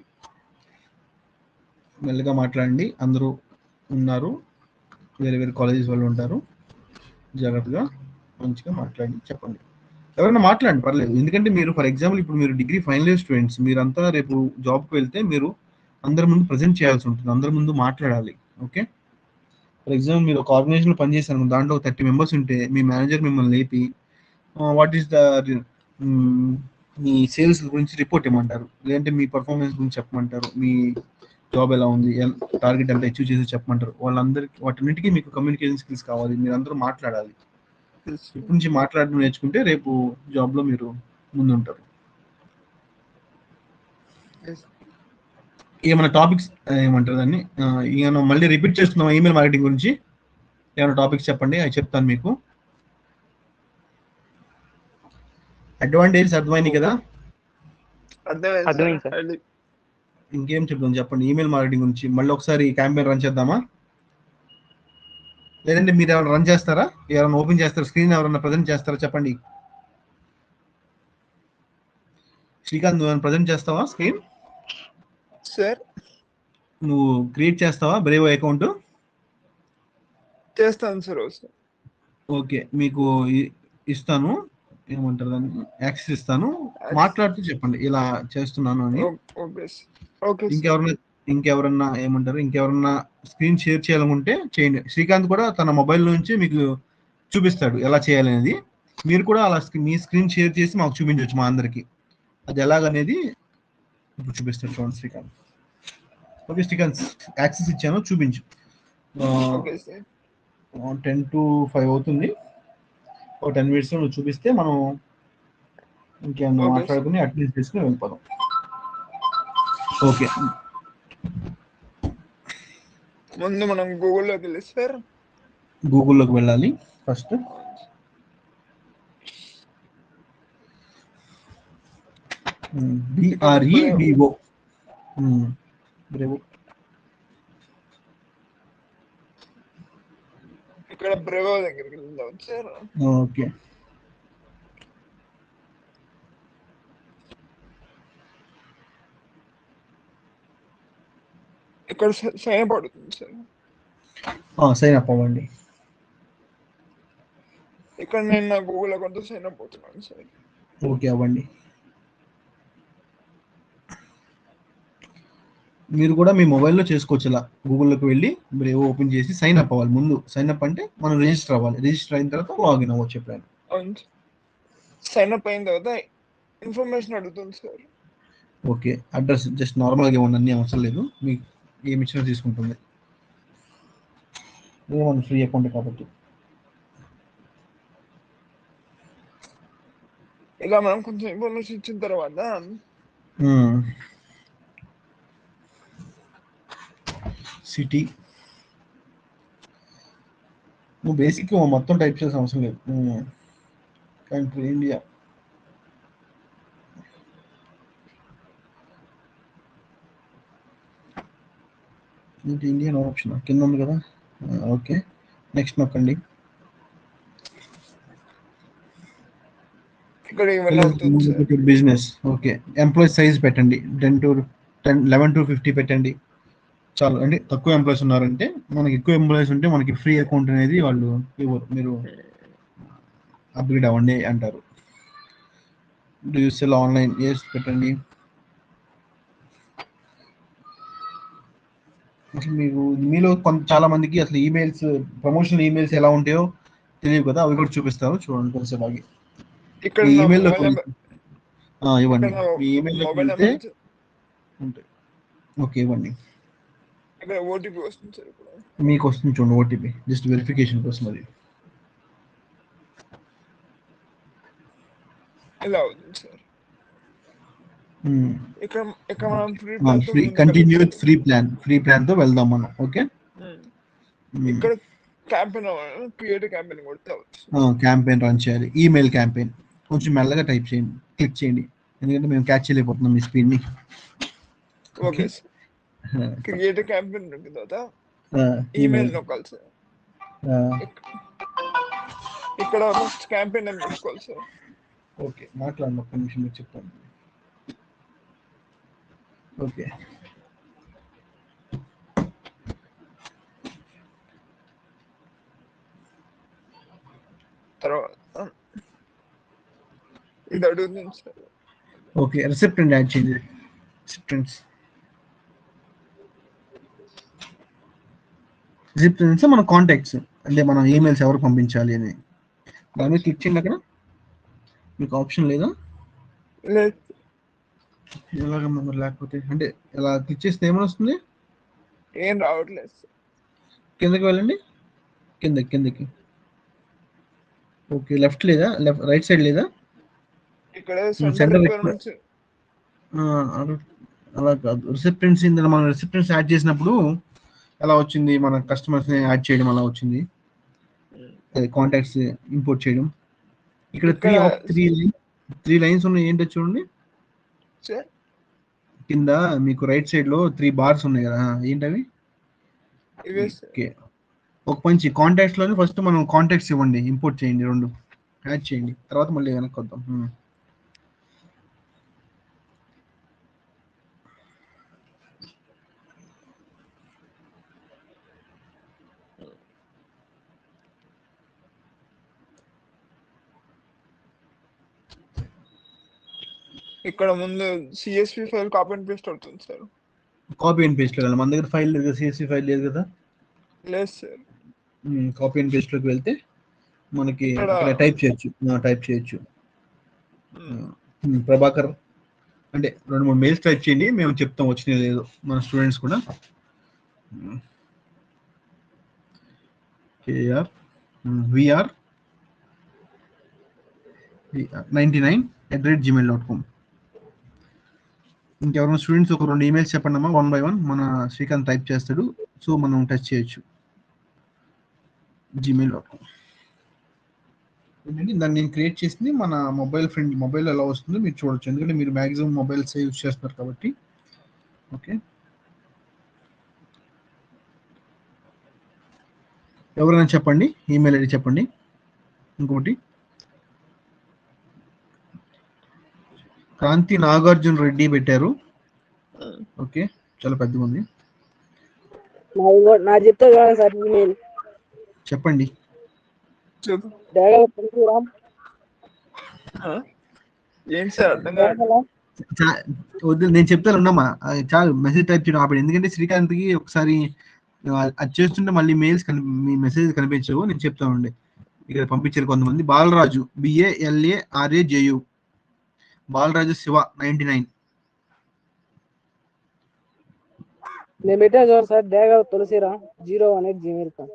మెల్లగా మాట్లాడండి అందరూ ఉన్నారు వేరే వేరే కాలేజెస్ వాళ్ళు ఉంటారు జాగ్రత్తగా మంచిగా మాట్లాడి చెప్పండి ఎవరైనా మాట్లాడండి పర్లేదు ఎందుకంటే మీరు ఫర్ ఎగ్జాంపుల్ ఇప్పుడు మీరు డిగ్రీ ఫైనల్ ఇయర్ స్టూడెంట్స్ మీరంతా రేపు జాబ్కి వెళ్తే మీరు అందరి ముందు ప్రజెంట్ చేయాల్సి ఉంటుంది అందరి ముందు మాట్లాడాలి ఓకే ఫర్ ఎగ్జాంపుల్ మీరు ఒక ఆర్గనైజేషన్ లో పనిచేశారు దాంట్లో థర్టీ మెంబర్స్ ఉంటే మీ మేనేజర్ మిమ్మల్ని లేపి వాట్ ఈస్ ద మీ సేల్స్ గురించి రిపోర్ట్ ఇవ్వమంటారు లేదంటే మీ పర్ఫార్మెన్స్ గురించి చెప్పమంటారు మీ జాబ్ ఎలా ఉంది టార్గెట్ ఎంత అచీవ్ చేసి చెప్పమంటారు వాళ్ళందరికీ వాటన్నిటికీ మీకు కమ్యూనికేషన్ స్కిల్స్ కావాలి మీరు అందరూ మాట్లాడాలి ఇప్పటి నుంచి మాట్లాడడం నేర్చుకుంటే రేపు జాబ్ లో మీరు ముందుంటారు Yes. ఏమైనా టాపిక్స్ ఏమంటారు దాన్ని ఆ, ఏమైనా మళ్ళీ రిపీట్ చేస్తున్నాం ఈమెయిల్ మార్కెటింగ్ గురించి ఏమైనా టాపిక్స్ చెప్పండి అవి చెప్తాను మీకు అడ్వాంటేజ్ అర్థమైంది కదా అర్థమైంది అర్థమైంది సార్ సార్. అది ఇంకేం చెప్తాం చెప్పండి ఈమెయిల్ మార్కెటింగ్ గురించి మళ్ళీ ఒకసారి క్యాంపెయిన్ రన్ చేద్దామా లేదంటే మీరు ఏమైనా రన్ చేస్తారా ఎవరైనా ఓపెన్ చేస్తారా స్క్రీన్ ఎవరైనా ప్రజెంట్ చేస్తారా చెప్పండి శ్రీకాంత్ నువ్వు ప్రజెంట్ చేస్తావా స్క్రీన్ సార్ నువ్వు క్రియేట్ చేస్తావా బ్రేవ్ అకౌంట్ చేస్తాను సార్ ఒకసారి ఓకే మీకు ఇ- ఇస్తాను ఏమంటారు దాన్ని యాక్సెస్ ఇస్తాను మాట్లాడుతూ చెప్పండి ఇలా చేస్తున్నాను అని ఓ- ఓకే సార్ ఓకే సార్. ఇంకెవరన్నా ఇంకెవరన్నా ఏమంటారు ఇంకెవరన్నా స్క్రీన్ షేర్ చేయాలనుకుంటే చేయండి శ్రీకాంత్ కూడా తన మొబైల్ నుంచి మీకు చూపిస్తాడు ఎలా చేయాలనేది మీరు కూడా అలా స్క్రీ- మీ స్క్రీన్ షేర్ చేసి మాకు చూపించవచ్చు మా అందరికి అది ఎలాగనేది ఇప్పుడు చూపిస్తాడు చూడండి శ్రీకాంత్ ఓకే శ్రీకాంత్ యాక్సెస్ ఇచ్చాను చూపించు okay sir ten to five అవుతుంది ఒక టెన్ మినిట్స్ నువ్వు చూపిస్తే మనం ఇంకేమన్నా Okay. మాట్లాడుకుని అటెండెన్స్ తీసుకుని వెళ్ళిపోదాం ఓకే ముందు మనం గూగుల్లోకి వెళ్ళి సార్ గూగుల్లోకి వెళ్ళాలి ఫస్ట్ బిఆర్ఈ వివో బ్రేవో ఇక్కడ బ్రెవో దగ్గరికి వెళ్దాం సార్ ఓకే ఇక్కడ సైన్ పడుతుంది సార్ సైన్ అప్ అవ్వండి ఇక్కడ నేను నా గూగుల్ అకౌంట్ సైన్ అప్ అవుతున్నాను సార్ ఓకే అవ్వండి మీరు కూడా మీ మొబైల్లో చేసుకోవచ్చు ఇలా గూగుల్లోకి వెళ్ళి బ్రేవ్ ఓపెన్ చేసి సైన్ అప్ అవ్వాలి ముందు సైన్ అప్ అంటే మనం రిజిస్టర్ అవ్వాలి రిజిస్టర్ అయిన తర్వాత లాగిన్ అవ్వచ్చు ఎప్పుడైనా అవును సైన్ అప్ అయిన తర్వాత ఇన్ఫర్మేషన్ అడుగుతుంది సార్ ఓకే అడ్రస్ జస్ట్ నార్మల్గా ఇవ్వండి అన్ని అవసరం లేదు మీకు ఏమి ఇచ్చినా తీసుకుంటుంది ఇది మన ఫ్రీ అకౌంట్ కాబట్టి ఇలా మనం కొంచెం ఇన్ఫర్మేషన్ ఇచ్చిన తర్వాత సిటీ నువ్వు బేసిక్ మొత్తం టైప్ చేసిన అవసరం లేదు కంట్రీ ఇండియా ఇది ఇండియన్ ఆప్షన్ కింద ఉంది కదా ఓకే నెక్స్ట్ నొక్కండి ఇక్కడ ఇవన్నీ అవుతుంది sir business okay employee size పెట్టండి ten to ten eleven to fifty పెట్టండి చాలు అంటే తక్కువ ఎంప్లాయీస్ ఉన్నారంటే మనకి ఎక్కువ ఎంప్లాయీస్ ఉంటే మనకి ఫ్రీ అకౌంట్ అనేది వాళ్ళు ఇవ్వరు మీరు అప్గ్రేడ్ అవ్వండి అంటారు do you sell online yes పెట్టండి అసలు మీకు మీలో కొంత చాలా మందికి అసలు ఈమెయిల్స్ ప్రమోషనల్ ఈమెయిల్స్ ఎలా ఉంటాయో తెలియదు కదా అవి కూడా చూపిస్తారు చూడండి కొంచెం ఆగి ఇక్కడ మీ నా ఈమెయిల్ మొబైల్ నెంబర్ ఇవ్వండి ఇక్కడ నా మీ ఈమెయిల్ మొబైల్ వెళ్తే నెంబర్ ఉంటాయి ఓకే ఇవ్వండి ఇక్కడ ఓటీపీ వస్తుంది సార్ ఇప్పుడు మీకు వస్తుంది చూడండి ఓటీపీ జస్ట్ వెరిఫికేషన్ కోసం అది ఇలా అవుతుంది సార్ ఇక్కడ ఇక్కడ మనం free free continue free plan free plan తో వెళ్దాం మనం ఓకే ఇక్కడ క్యాంపెయిన్ క్రియేట్ క్యాంపెయిన్ కొడితే అవుతుంది క్యాంపెయిన్ రన్ చేయాలి ఈమెయిల్ క్యాంపెయిన్ కొంచెం మెల్లగా టైప్ చేయండి క్లిక్ చేయండి ఎందుకంటే మేము క్యాచ్ చేయలేకపోతున్నాం మీ స్పీడ్ ని ఓకే సార్ క్రియేట్ క్యాంపెయిన్ ఉంటుంది తర్వాత ఈమెయిల్ ఈమెయిల్ నొక్కాలి సార్ ఇక్కడ ఫస్ట్ క్యాంపెయిన్ అని పెట్టుకోవాలి సార్ ఓకే మాట్లాడండి ఒక్క నిమిషం మీరు చెప్తాను ఓకే తర్వాత ఇది అడుగుతుంది సార్ ఓకే రిసెప్టెంట్ యాడ్ చేయండి రిసెప్టెంట్స్ రిసెప్టెంట్స్ మన కాంటాక్ట్స్ అంటే మన ఈమెయిల్స్ ఎవరు పంపించాలి అని దాని మీద క్లిక్ చేయండి అక్కడ మీకు ఆప్షన్ లేదా లేదు ఎలాగమ్మా మరి లేకపోతే అంటే ఇలా క్లిక్ చేస్తే ఏమని వస్తుంది ఏం రావట్లేదు సార్ కిందకి వెళ్ళండి కిందకి కిందకి ఓకే లెఫ్ట్ లేదా లెఫ్ట్ రైట్ సైడ్ లేదా ఇక్కడ center సెంటర్ requirement. రిక్వైర్మెంట్స్ ఆ, అలా- అలా కాదు రిసెప్టెన్స్ ఇందులో మనం రిసెప్టెన్స్ యాడ్ చేసినప్పుడు ఎలా వచ్చింది మన కస్టమర్స్ ని యాడ్ చేయడం అలా వచ్చింది కాంటాక్ట్స్ ఇంపోర్ట్ చేయడం ఇక్కడ త్రీ ఇక్కడ- ఆఫ్ త్రీ త్రీ లైన్స్ ఉన్నాయి ఏంటో చూడండి సార్ కింద మీకు రైట్ సైడ్ లో త్రీ బార్స్ ఉన్నాయి కదా ఏంటవి ఇవే సార్ ఓకే ఒక మంచి కాంటాక్ట్స్ లోనే ఫస్ట్ మనం కాంటాక్ట్స్ ఇవ్వండి ఇంపోర్ట్ చేయండి రెండు యాడ్ చేయండి తర్వాత మళ్ళీ వెనక్కి వద్దాం హ్మ్. ఇక్కడ ముందు CSP file copy and paste అవుతుంది సార్ కాపీ అండ్ పేస్ట్ వెళ్ళాలి మన దగ్గర ఫైల్ లేదు కదా సిఎస్సి ఫైల్ లేదు కదా లేదు సార్ కాపీ అండ్ పేస్ట్ లోకి వెళ్తే మనకి ఇక్కడ- ఇక్కడ టైప్ చేయొచ్చు టైప్ చేయొచ్చు ఉమ్, ప్రభాకర్ అంటే రెండు మూడు మెయిల్స్ టైప్ చేయండి మేము చెప్తాం వచ్చినాయి లేదు మన స్టూడెంట్స్ కూడా KR VR ninety nine at rate Gmail dot com ఇంకెవరైనా స్టూడెంట్స్ ఒక రెండు ఈమెయిల్స్ చెప్పండి అమ్మా వన్ బై వన్ మన శ్రీకాంత్ టైప్ చేస్తాడు సో మనం టచ్ చేయొచ్చు జీమెయిల్ డాట్ కామ్ ఏంటంటే దాన్ని నేను క్రియేట్ చేసింది మన మొబైల్ ఫ్రెండ్ మొబైల్ ఎలా వస్తుందో మీరు చూడొచ్చు ఎందుకంటే మీరు మాక్సిమం మొబైల్స్ యూజ్ చేస్తున్నారు కాబట్టి ఓకే ఎవరైనా చెప్పండి ఈమెయిల్ ఐడి చెప్పండి ఇంకోటి క్రాంతి నాగార్జున రెడ్డి పెట్టారు ఓకే చాలా పెద్దగా ఉంది నాది కూడా- నాది చెప్తే కాదు సార్ ఈమెయిల్ చెప్పండి చెప్పు డేగల పరశురామ్ ఆ? ఏంటి సార్ అర్థం కాదు డేగల చా- వద్దు నేను చెప్తాను ఉండమ్మా అది చాలు మెసేజ్ టైప్ చేయడం ఆపండి ఎందుకంటే శ్రీకాంత్కి ఒకసారి ఆ, అది చేస్తుంటే మళ్ళీ మెయిల్స్ కని మీ మెసేజ్ కనిపించవు నేను చెప్తా ఉండే ఇక్కడ పంపించారు కొంతమంది Balaraju BA LA RA JU Balaraju Shiva ninety nine నేను పెట్టా చూడు sir Degala Tulasiram zero one eight Gmail com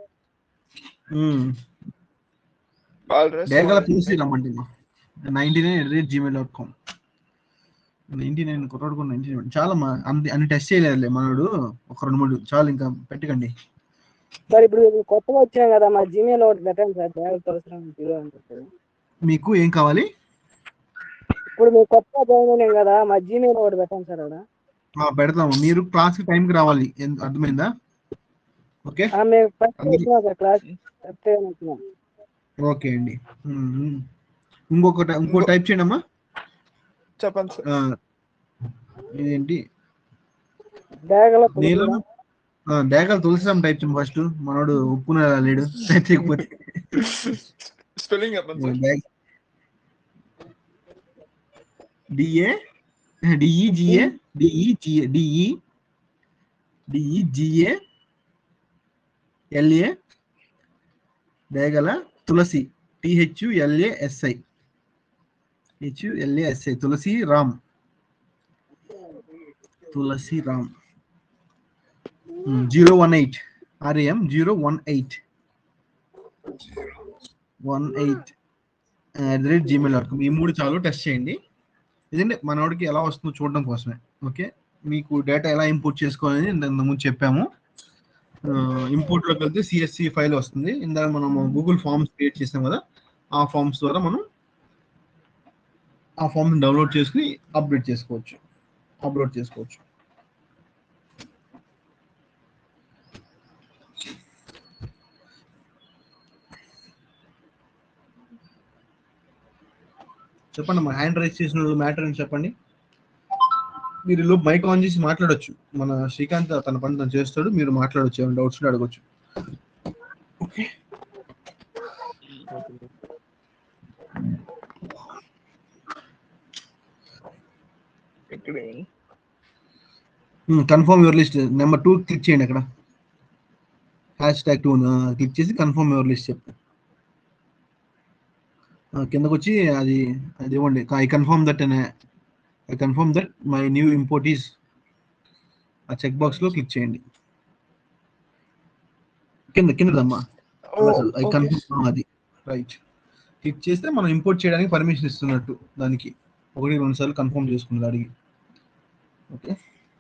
Balaraj Degala చూసి రమ్మండి ninety nine at rate Gmail dot com ninety nine కుర్రాడు కూడా నైన్టీ నైన్ చాలా మా అన్ని అన్ని టెస్ట్ చేయలేదులే మనోడు ఒక రెండు మూడు చాలు ఇంకా పెట్టకండి సార్ ఇప్పుడు ఇది కొత్తగా వచ్చాం కదా మా జీమెయిల్ ఒకటి పెట్టండి సార్ డేగల తులసిరామ్ జీరో అని చెప్పారు మీకు ఏం కావాలి ఇప్పుడు మేము కొత్తగా జాయిన్ అయినాం కదా మా జీమెయిల్ ఒకటి పెట్టండి సార్ అక్కడ ఆ, పెడతాము మీరు క్లాస్ టైంకి రావాలి ఎన్- అర్థమైందా ఓకే ఆ, మేము ఫస్ట్ వచ్చినాం సార్ క్లాస్ ఫస్ట్ వచ్చినాం ఓకే అండి ఉమ్, ఉమ్. ఇంకొక టై- ఇంకో టైప్ చేయండి అమ్మా చెప్పండి సార్ ఆ, ఇదేంటి డేగల నీలం తులసిరామ్ ఆ, డేగల తులసిరామ్ టైప్ చేయండి ఫస్ట్ మనోడు ఒప్పుకునే లేడు టైప్ చేయకపోతే స్పెల్లింగ్ చెప్పండి sir DA DEGA DEGA DE DEGA LA Degala Tulasi THULASI HULASI Tulasi Ram Tulasi Ram zero one eight RAM zero one eight one eight at the rate Gmail dot com ఈ మూడు చాలు టెస్ట్ చేయండి ఇదండి మనోడికి ఎలా వస్తుందో చూడడం కోసమే ఓకే మీకు డేటా ఎలా ఇంపోర్ట్ చేసుకోవాలని ఇంతకు ముందు చెప్పాము ఇంపోర్ట్ లోకి వెళ్తే సిఎస్సి ఫైల్ వస్తుంది ఇందాక మనం గూగుల్ ఫామ్స్ క్రియేట్ చేసాం కదా ఆ ఫామ్స్ ద్వారా మనం ఆ ఫామ్స్ డౌన్లోడ్ చేసుకుని అప్డేట్ చేసుకోవచ్చు అప్లోడ్ చేసుకోవచ్చు చెప్పండి మా హ్యాండ్ రైస్ చేసిన వాళ్ళు మ్యాటర్ అని చెప్పండి మీరు ఈలో మైక్ ఆన్ చేసి మాట్లాడొచ్చు మన శ్రీకాంత్ తన పని తను చేస్తాడు మీరు మాట్లాడొచ్చు ఏమైనా డౌట్స్ ఉంటే అడగొచ్చు ఇక్కడ confirm your list number two click చేయండి అక్కడ హ్యాష్ ట్యాగ్ టూ క్లిక్ చేసి కన్ఫర్మ్ యువర్ లిస్ట్ చెప్పు ఆ, కిందకు వచ్చి అది అది ఇవ్వండి ఐ కన్ఫర్మ్ దట్ అనే I confirm that my new import is ఆ చెక్ బాక్స్ లో క్లిక్ చేయండి కింద కిందదమ్మా ఓ ఐ ఓకే కన్ఫర్మ్ అది రైట్ క్లిక్ చేస్తే మనం ఇంపోర్ట్ చేయడానికి పర్మిషన్ ఇస్తున్నట్టు దానికి ఒకటి రెండు సార్లు కన్ఫర్మ్ చేసుకున్నది అడిగి ఓకే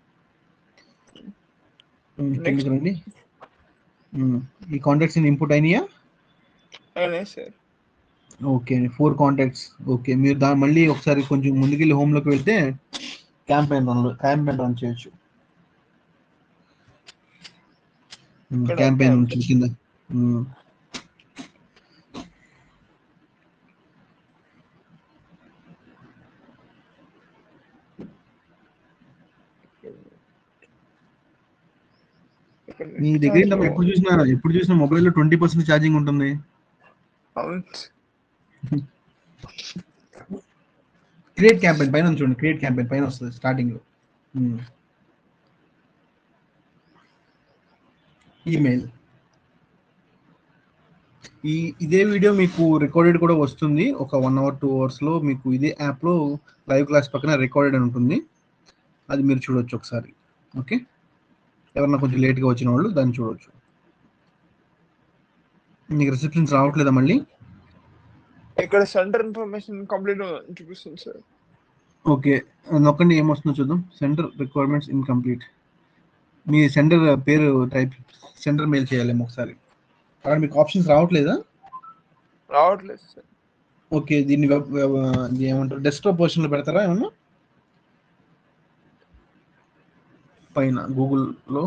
కిందకి రండి ఉమ్, ఈ కాంటాక్ట్స్ ఇన్పుట్ అయినాయా అవునే sir okay four contacts okay మీరు దాని మళ్ళీ ఒకసారి కొంచెం ముందుకెళ్ళి home లోకి వెళ్తే క్యాంపెయిన్ రన్ క్యాంపెయిన్ రన్ చేయొచ్చు ఇక్కడ క్యాంపెయిన్ campaign. ఉంటుంది కింద ఉమ్. ఇక్కడ మీ దగ్గర ఏంటమ్మా start ఎప్పుడు చూసినా ఎప్పుడు చూసినా మొబైల్లో ట్వంటీ పర్సెంట్ ఛార్జింగ్ ఉంటుంది అవును క్రియేట్ క్యాంపెయిన్ పైన ఉంది చూడండి క్రియేట్ క్యాంపెయిన్ పైన వస్తుంది స్టార్టింగ్ లో ఈమెయిల్ ఈ ఇదే వీడియో మీకు రికార్డెడ్ కూడా వస్తుంది ఒక వన్ అవర్ టూ అవర్స్ లో మీకు ఇదే యాప్ లో లైవ్ క్లాస్ పక్కన రికార్డెడ్ అని ఉంటుంది అది మీరు చూడొచ్చు ఒకసారి ఓకే ఎవరన్నా కొంచెం late గా వచ్చిన వాళ్ళు దాన్ని చూడొచ్చు మీకు రిసెప్షన్స్ రావట్లేదా మళ్ళీ ఇక్కడ సెంటర్ ఇన్ఫర్మేషన్ కంప్లీట్ చూపిస్తుంది సార్ ఓకే నొక్కండి ఏమొస్తుందో చూద్దాం సెంటర్ రిక్వైర్మెంట్స్ ఇన్కంప్లీట్ మీ సెంటర్ పేరు టైప్ సెంటర్ మెయిల్ చేయాలేమో ఒకసారి అక్కడ మీకు ఆప్షన్స్ రావట్లేదా రావట్లేదు సార్ ఓకే దీన్ని వెబ్ వెబ్- ఇది ఏమంటారు డెస్క్టాప్ వర్షన్లో పెడతారా ఏమన్నా పైన గూగుల్లో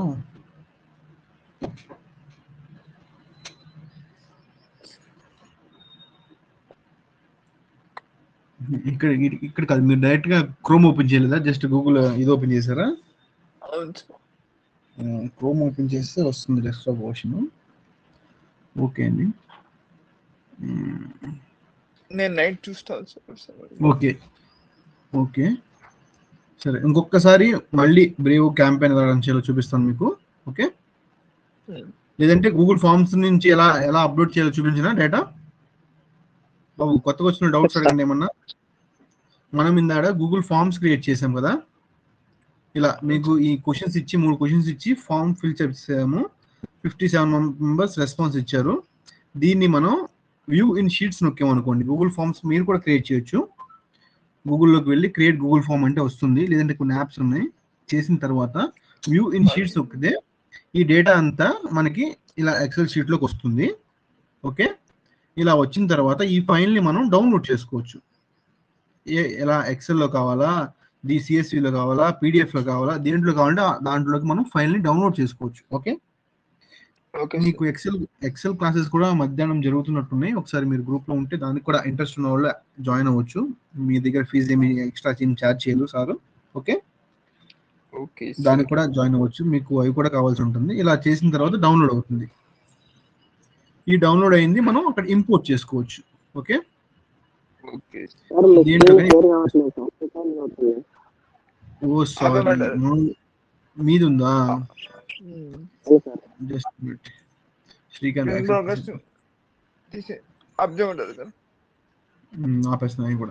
ఇక్కడ ఇక్కడ కాదు మీరు డైరెక్ట్ గా క్రోమ్ ఓపెన్ చేయలేదా జస్ట్ గూగుల్ ఇది ఓపెన్ చేశారా అవును సార్ క్రోమ్ ఓపెన్ చేస్తే వస్తుంది డెస్క్టాప్ వర్షన్ ఓకే అండి మ్మ్. నేను నైట్ చూస్తాను సార్ ఓకే ఓకే సరే ఇంకొకసారి మళ్ళీ బ్రేవ్ క్యాంపెయిన్ ఎలా రన్ చేయాలో చూపిస్తాను మీకు ఓకే Hmm. లేదంటే గూగుల్ ఫార్మ్స్ నుంచి ఎలా ఎలా అప్లోడ్ చేయాలో చూపించిన డేటా బాబు కొత్తగా వచ్చిన డౌట్స్ అడగండి ఏమన్నా మనం ఇందాడ గూగుల్ ఫార్మ్స్ క్రియేట్ చేసాం కదా ఇలా మీకు ఈ క్వశ్చన్స్ ఇచ్చి మూడు క్వశ్చన్స్ ఇచ్చి ఫామ్ ఫిల్ చేసాము ఫిఫ్టీ సెవెన్ మెంబర్స్ రెస్పాన్స్ ఇచ్చారు దీన్ని మనం వ్యూ ఇన్ షీట్స్ నొక్కామనుకోండి గూగుల్ ఫార్మ్స్ మీరు కూడా క్రియేట్ చేయొచ్చు గూగుల్లోకి వెళ్ళి క్రియేట్ గూగుల్ ఫామ్ అంటే వస్తుంది లేదంటే కొన్ని యాప్స్ ఉన్నాయి చేసిన తర్వాత వ్యూ ఇన్ షీట్స్ నొక్కితే ఈ డేటా అంతా మనకి ఇలా ఎక్సెల్ షీట్లోకి వస్తుంది ఓకే ఇలా వచ్చిన తర్వాత ఈ ఫైల్ని మనం డౌన్లోడ్ చేసుకోవచ్చు ఏ ఎలా ఎక్సెల్లో కావాలా ది సిఎస్విలో కావాలా పీడిఎఫ్లో కావాలా దేంట్లో కావాలంటే ఆ దాంట్లోకి మనం ఫైల్ని డౌన్లోడ్ చేసుకోవచ్చు ఓకే ఓకే మీకు ఎక్సెల్ ఎక్సెల్ క్లాసెస్ కూడా మధ్యాహ్నం జరుగుతున్నట్టున్నాయి ఒకసారి మీరు గ్రూప్ లో ఉంటే దానికి కూడా ఇంట్రెస్ట్ ఉన్న వాళ్ళు జాయిన్ అవ్వచ్చు మీ దగ్గర ఫీజు ఏమి ఎక్స్ట్రా ఛార్జ్ చేయరు సార్ ఓకే ఓకే దానికి కూడా జాయిన్ అవ్వచ్చు మీకు అవి కూడా కావాల్సి ఉంటుంది ఇలా చేసిన తర్వాత డౌన్లోడ్ అవుతుంది ఈ డౌన్లోడ్ అయింది మనం అక్కడ ఇంపోర్ట్ చేసుకోవచ్చు ఓకే ఓకే సార్ మీ దీంట్లో స్క్రీన్ కానీ- క్లియర్ కావట్లేదు సార్ రికార్డింగ్ అవుతుంది ఓ సారీ అర్థమైంది. మీది ఉందా అదే sir just minute Srikanth progress access- తీసే అబ్జర్వ్ ఉంటుంది కదా ఉమ్, ఆపేస్తున్నా అవి కూడా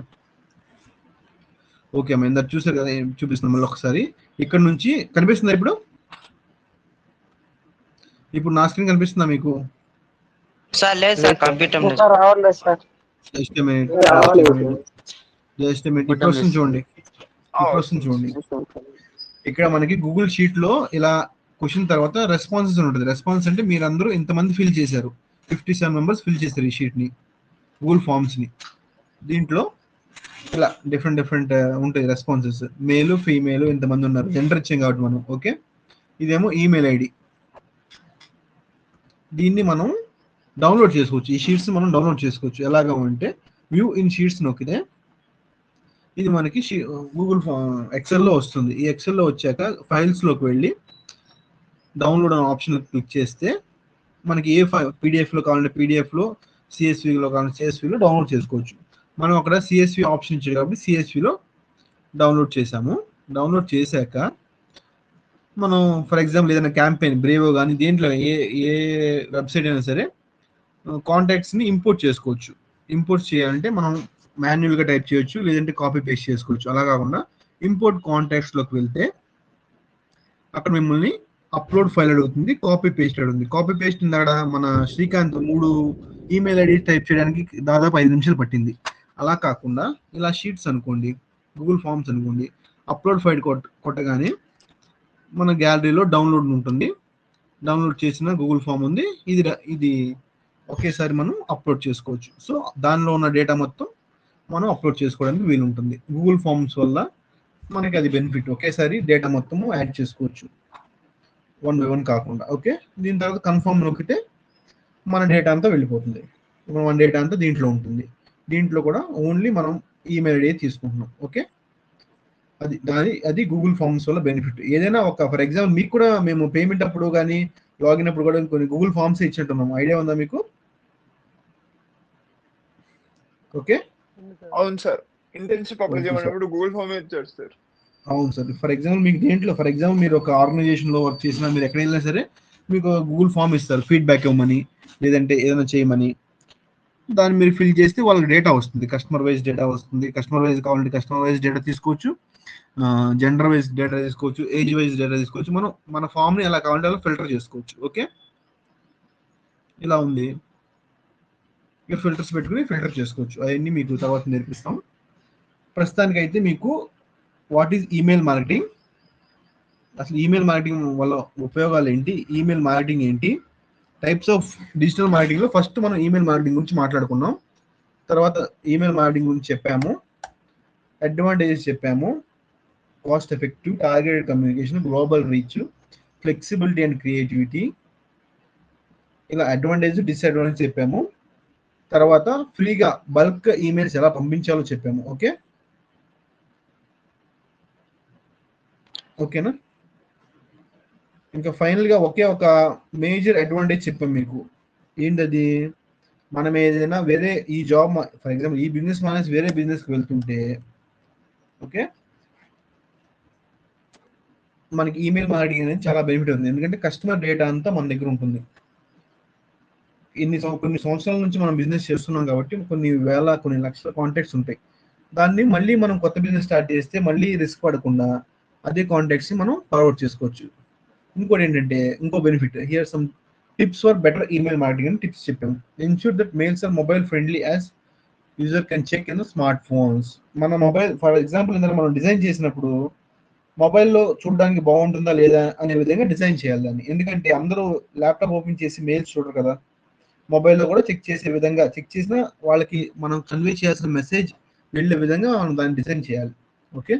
ఓకే అమ్మ ఇందాక చూసారు కదా ఏం చూపిస్తున్నాం మళ్ళీ ఒకసారి ఇక్కడ నుంచి కనిపిస్తుందా ఇప్పుడు ఇప్పుడు నా స్క్రీన్ కనిపిస్తుందా మీకు సార్ లేదు సార్ కంప్యూటర్ లేదు సార్ రావట్లేదు సార్ జస్ట్ మినిట్ రావట్లేదు జస్ట్ మినిట్ ఇప్పుడు వస్తుంది చూడండి ఇప్పుడు వస్తుంది చూడండి ఇక్కడ మనకి గూగుల్ షీట్ లో ఇలా క్వశ్చన్ తర్వాత రెస్పాన్సెస్ ఉంటుంది రెస్పాన్స్ అంటే మీరందరూ ఇంతమంది ఫిల్ చేశారు ఫిఫ్టీ సెవెన్ మెంబర్స్ ఫిల్ చేశారు ఈ షీట్ ని గూగుల్ ఫార్మ్స్ ని దీంట్లో ఇలా డిఫరెంట్ డిఫరెంట్ ఉంటాయి రెస్పాన్సెస్ మేల్ ఫీమేల్ ఇంతమంది ఉన్నారు జెండర్ ఇచ్చాం కాబట్టి మనం ఓకే ఇదేమో ఈమెయిల్ ఐడి దీన్ని మనం డౌన్లోడ్ చేసుకోవచ్చు ఈ షీట్స్ మనం డౌన్లోడ్ చేసుకోవచ్చు ఎలాగా అంటే వ్యూ ఇన్ షీట్స్ నొక్కితే ఇది మనకి గూగుల్ ఎక్సెల్లో వస్తుంది ఈ ఎక్సెల్లో వచ్చాక ఫైల్స్ లోకి వెళ్ళి డౌన్లోడ్ అనే ఆప్షన్ క్లిక్ చేస్తే మనకి ఏ ఫైల్ పీడిఎఫ్ లో కావాలంటే పీడిఎఫ్ లో CSV లో కావాలంటే CSV లో డౌన్లోడ్ చేసుకోవచ్చు మనం అక్కడ సిఎస్వి ఆప్షన్ ఇచ్చాడు కాబట్టి CSV లో డౌన్లోడ్ చేసాము డౌన్లోడ్ చేశాక మనం ఫర్ ఎగ్జాంపుల్ ఏదైనా క్యాంపెయిన్ బ్రేవో కానీ దేంట్లో ఏ ఏ వెబ్సైట్ అయినా సరే కాంటాక్ట్స్ ని ఇంపోర్ట్ చేసుకోవచ్చు ఇంపోర్ట్ చేయాలంటే మనం మాన్యువల్ గా టైప్ చేయొచ్చు లేదంటే కాపీ పేస్ట్ చేసుకోవచ్చు అలా కాకుండా ఇంపోర్ట్ కాంటాక్ట్స్ లోకి వెళ్తే అక్కడ మిమ్మల్ని అప్లోడ్ ఫైల్ అడుగుతుంది కాపీ పేస్ట్ అడుగుతుంది కాపీ పేస్ట్ అక్కడ మన శ్రీకాంత్ మూడు ఈమెయిల్ ఐడి టైప్ చేయడానికి దాదాపు ఐదు నిమిషాలు పట్టింది అలా కాకుండా ఇలా షీట్స్ అనుకోండి గూగుల్ ఫామ్స్ అనుకోండి అప్లోడ్ ఫైల్ కొట్ కొట్టగానే మన గ్యాలరీలో డౌన్లోడ్ ఉంటుంది డౌన్లోడ్ చేసిన గూగుల్ ఫామ్ ఉంది ఇది ర- ఇది ఒకేసారి మనం అప్లోడ్ చేసుకోవచ్చు సో దానిలో ఉన్న డేటా మొత్తం మనం అప్లోడ్ చేసుకోవడానికి వీలు ఉంటుంది గూగుల్ ఫామ్స్ వల్ల మనకి అది బెనిఫిట్ ఒకేసారి డేటా మొత్తము యాడ్ చేసుకోవచ్చు వన్ బై వన్ కాకుండా ఓకే దీని తర్వాత కన్ఫర్మ్ నొక్కితే మన డేటా అంతా వెళ్ళిపోతుంది మన డేటా అంతా దీంట్లో ఉంటుంది దీంట్లో కూడా ఓన్లీ మనం ఈమెయిల్ ఐడి తీసుకుంటున్నాం ఓకే అది దాని అది గూగుల్ ఫార్మ్స్ వల్ల బెనిఫిట్ ఏదైనా ఒక ఫర్ ఎగ్జాంపుల్ మీకు కూడా మేము పేమెంట్ అప్పుడు కానీ లాగిన్ అప్పుడు కూడా కొన్ని గూగుల్ ఫార్మ్స్ ఇచ్చింటున్నాం ఐడియా ఉందా మీకు ఓకే అవును sir internship apply Okay, sir. చేయమన్నప్పుడు గూగుల్ ఫామ్ ఇచ్చారు సార్ అవును సార్ ఫర్ ఎగ్జాంపుల్ మీకు దేంట్లో ఫర్ ఎగ్జాంపుల్ మీరు ఒక ఆర్గనైజేషన్ లో వర్క్ చేసినా మీరు ఎక్కడ వెళ్ళినా సరే మీకు గూగుల్ ఫామ్ ఇస్తారు ఫీడ్బ్యాక్ ఇవ్వమని లేదంటే ఏదైనా చేయమని దాన్ని మీరు ఫిల్ చేస్తే వాళ్ళకి డేటా వస్తుంది కస్టమర్ వైజ్ డేటా వస్తుంది కస్టమర్ వైజ్ కావాలంటే కస్టమర్ వైజ్ డేటా తీసుకోవచ్చు జెండర్ వైజ్ డేటా తీసుకోవచ్చు ఏజ్ వైజ్ డేటా తీసుకోవచ్చు మనం మన ఫామ్ ని ఎలా కావాలంటే అలా ఫిల్టర్ చేసుకోవచ్చు ఓకే ఇలా ఉంది ఇక ఫిల్టర్స్ పెట్టుకుని ఫిల్టర్ చేసుకోవచ్చు అవన్నీ మీకు తర్వాత నేర్పిస్తాం ప్రస్తుతానికి అయితే మీకు వాట్ ఈజ్ ఈమెయిల్ మార్కెటింగ్ అసలు ఈమెయిల్ మార్కెటింగ్ వల్ల ఉపయోగాలు ఏంటి ఈమెయిల్ మార్కెటింగ్ ఏంటి టైప్స్ ఆఫ్ డిజిటల్ మార్కెటింగ్ లో ఫస్ట్ మనం ఈమెయిల్ మార్కెటింగ్ గురించి మాట్లాడుకున్నాం తర్వాత ఈమెయిల్ మార్కెటింగ్ గురించి చెప్పాము అడ్వాంటేజెస్ చెప్పాము cost effective targeted communication global reach flexibility and creativity ఇలా అడ్వాంటేజ్ డిస్అడ్వాంటేజ్ చెప్పాము తర్వాత ఫ్రీగా బల్క్ ఈమెయిల్స్ ఎలా పంపించాలో చెప్పాము ఓకే ఓకేనా ఇంకా ఫైనల్ గా ఒకే ఒక మేజర్ అడ్వాంటేజ్ చెప్పాం మీకు ఏంటది మనం ఏదైనా వేరే ఈ జాబ్ ఫర్ ఎగ్జాంపుల్ ఈ బిజినెస్ మానేసి వేరే బిజినెస్ కి వెళ్తుంటే ఓకే మనకి ఈమెయిల్ మార్కెటింగ్ అనేది చాలా బెనిఫిట్ ఉంది ఎందుకంటే కస్టమర్ డేటా అంతా మన దగ్గర ఉంటుంది ఇన్ని సం- కొన్ని సంవత్సరాల నుంచి మనం బిజినెస్ చేస్తున్నాం కాబట్టి కొన్ని వేల కొన్ని లక్షల కాంటాక్ట్స్ ఉంటాయి దాన్ని మళ్ళీ మనం కొత్త బిజినెస్ స్టార్ట్ చేస్తే మళ్ళీ రిస్క్ పడకుండా అదే కాంటాక్ట్స్ మనం ఫార్వర్డ్ చేసుకోవచ్చు ఇంకోటి ఏంటంటే ఇంకో benefit here some tips for better email marketing అని టిప్స్ చెప్పాము ensure that mails are mobile friendly as user can check in smart phones మన మొబైల్ ఫర్ ఎగ్జాంపుల్ ఏంటంటే మనం డిజైన్ చేసినప్పుడు మొబైల్లో చూడడానికి బాగుంటుందా లేదా అనే విధంగా డిజైన్ చేయాలి దాన్ని ఎందుకంటే అందరూ ల్యాప్టాప్ ఓపెన్ చేసి మెయిల్స్ చూడరు కదా మొబైల్లో కూడా చెక్ చేసే విధంగా చెక్ చేసినా వాళ్ళకి మనం కన్వే చేయాల్సిన మెసేజ్ వెళ్ళే విధంగా మనం దాన్ని డిజైన్ చేయాలి okay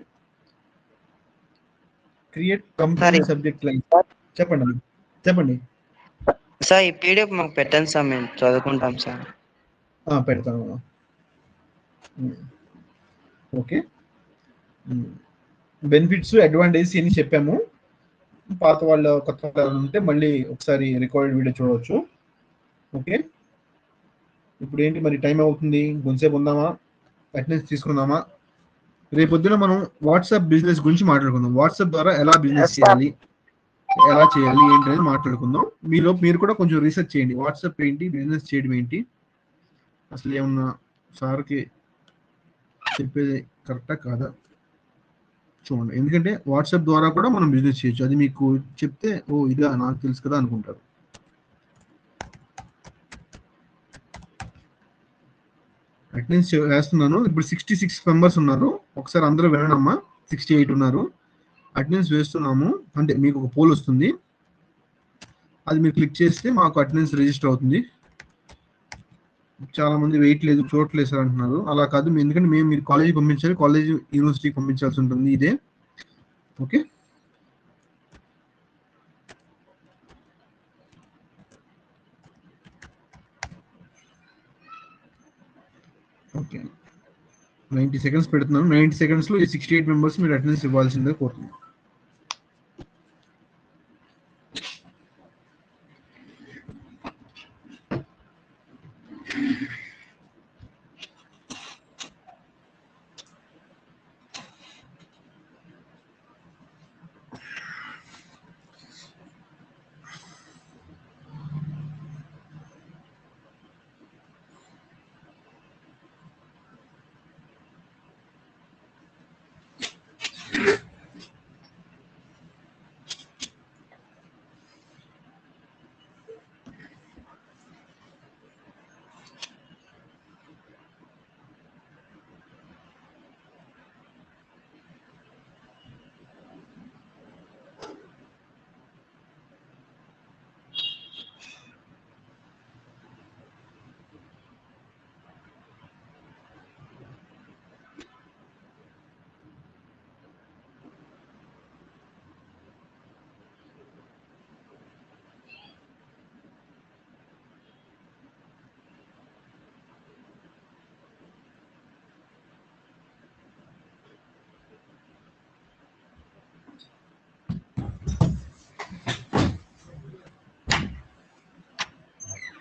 create company Sorry. Subject line చెప్పండి అమ్మా. చెప్పండి సార్ ఈ పీడిఎఫ్ మాకు పెట్టండి సార్ మేము చదువుకుంటాం సార్ ఆ, పెడతాను ఉమ్. ఓకే బెనిఫిట్స్ అడ్వాంటేజెస్ ఇన్ని చెప్పాము పాత వాళ్ళ కొత్త వాళ్ళు ఉంటే మళ్ళీ ఒకసారి రికార్డెడ్ వీడియో చూడవచ్చు ఓకే ఇప్పుడు ఏంటి మరి టైం అవుతుంది కొంతసేపు ఉందామా అటెండెన్స్ తీసుకుందామా రేపొద్దున మనం వాట్సాప్ బిజినెస్ గురించి మాట్లాడుకుందాం వాట్సాప్ ద్వారా ఎలా బిజినెస్ చేయాలి ఎలా చేయాలి ఏంటి అనేది మాట్లాడుకుందాం మీలో మీరు కూడా కొంచెం రీసెర్చ్ చేయండి వాట్సాప్ ఏంటి బిజినెస్ చేయడం ఏంటి అసలు ఏమన్నా సార్కి చెప్పేది కరెక్టా కాదా చూడండి ఎందుకంటే వాట్సాప్ ద్వారా కూడా మనం బిజినెస్ చేయొచ్చు అది మీకు చెప్తే ఓ ఇదా నాకు తెలుసు కదా అనుకుంటారు అటెండెన్స్ వేస్తున్నాను ఇప్పుడు సిక్స్టీ సిక్స్ మెంబర్స్ ఉన్నారు ఒకసారి అందరూ వినడమ్మా సిక్స్టీ ఎయిట్ ఉన్నారు అటెండెన్స్ వేస్తున్నాము అంటే మీకు ఒక పోల్ వస్తుంది అది మీరు క్లిక్ చేస్తే మాకు అటెండెన్స్ రిజిస్టర్ అవుతుంది చాలా మంది వెయిట్ లేదు చూడట్లేదు సార్ అంటున్నారు అలా కాదు మీ- ఎందుకంటే మేము మీరు కాలేజీ పంపించాలి కాలేజ్ యూనివర్సిటీకి పంపించాల్సి ఉంటుంది ఇదే ఓకే ఓకే నైంటీ సెకండ్స్ పెడుతున్నాను నైంటీ సెకండ్స్లో ఈ సిక్స్టీ ఎయిట్ మెంబర్స్ మీరు అటెండెన్స్ ఇవ్వాల్సిందే కోరుతున్నాను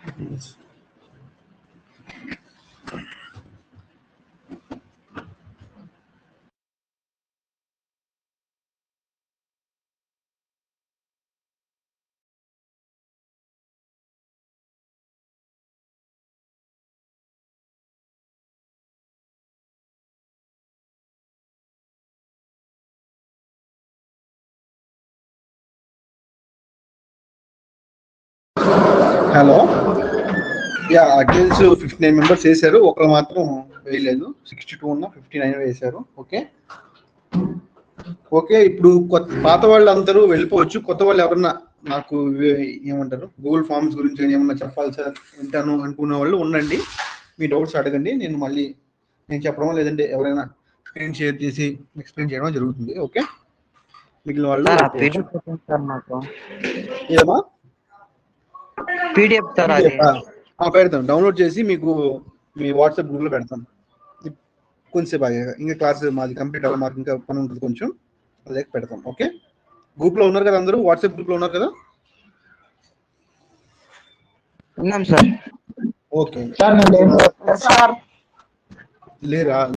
hello yeah attendance fifty nine members వేశారు ఒకరు మాత్రం వేయలేదు సిక్స్టీ టూ ఉన్న ఫిఫ్టీ నైన్ వేశారు ఓకే ఓకే ఇప్పుడు కొత్త పాత వాళ్ళు అందరూ వెళ్ళిపోవచ్చు కొత్త వాళ్ళు ఎవరన్నా నాకు ఇవే- ఏమంటారు గూగుల్ ఫార్మ్స్ గురించి కానీ ఏమన్నా చెప్పాలి సార్ వింటాను అనుకునే వాళ్ళు ఉండండి మీ డౌట్స్ అడగండి నేను మళ్ళీ నేను చెప్పడం లేదంటే ఎవరైనా స్క్రీన్ షేర్ చేసి ఎక్స్ప్లెయిన్ చేయడం జరుగుతుంది ఓకే మిగిలిన వాళ్ళు సార్ ఆ వెళ్ళిపోవచ్చు. పీడిఎఫ్ పెట్టండి సార్ మాకు ఏమా పీడిఎఫ్ సార్ అది ఆ, పెడతాం డౌన్లోడ్ చేసి మీకు మీ వాట్సాప్ గ్రూప్ లో పెడతాం కొంచెంసేపు ఆగాక ఇంకా క్లాస్ మాది కంప్లీట్ అవ్వాలి మాకు ఇంకా పని ఉంటుంది కొంచెం అదే పెడతాం ఓకే గ్రూప్ లో ఉన్నారు కదా అందరూ వాట్సాప్ గ్రూప్ లో ఉన్నారు కదా ఉన్నాం సార్ ఓకే సార్ నేను లేరా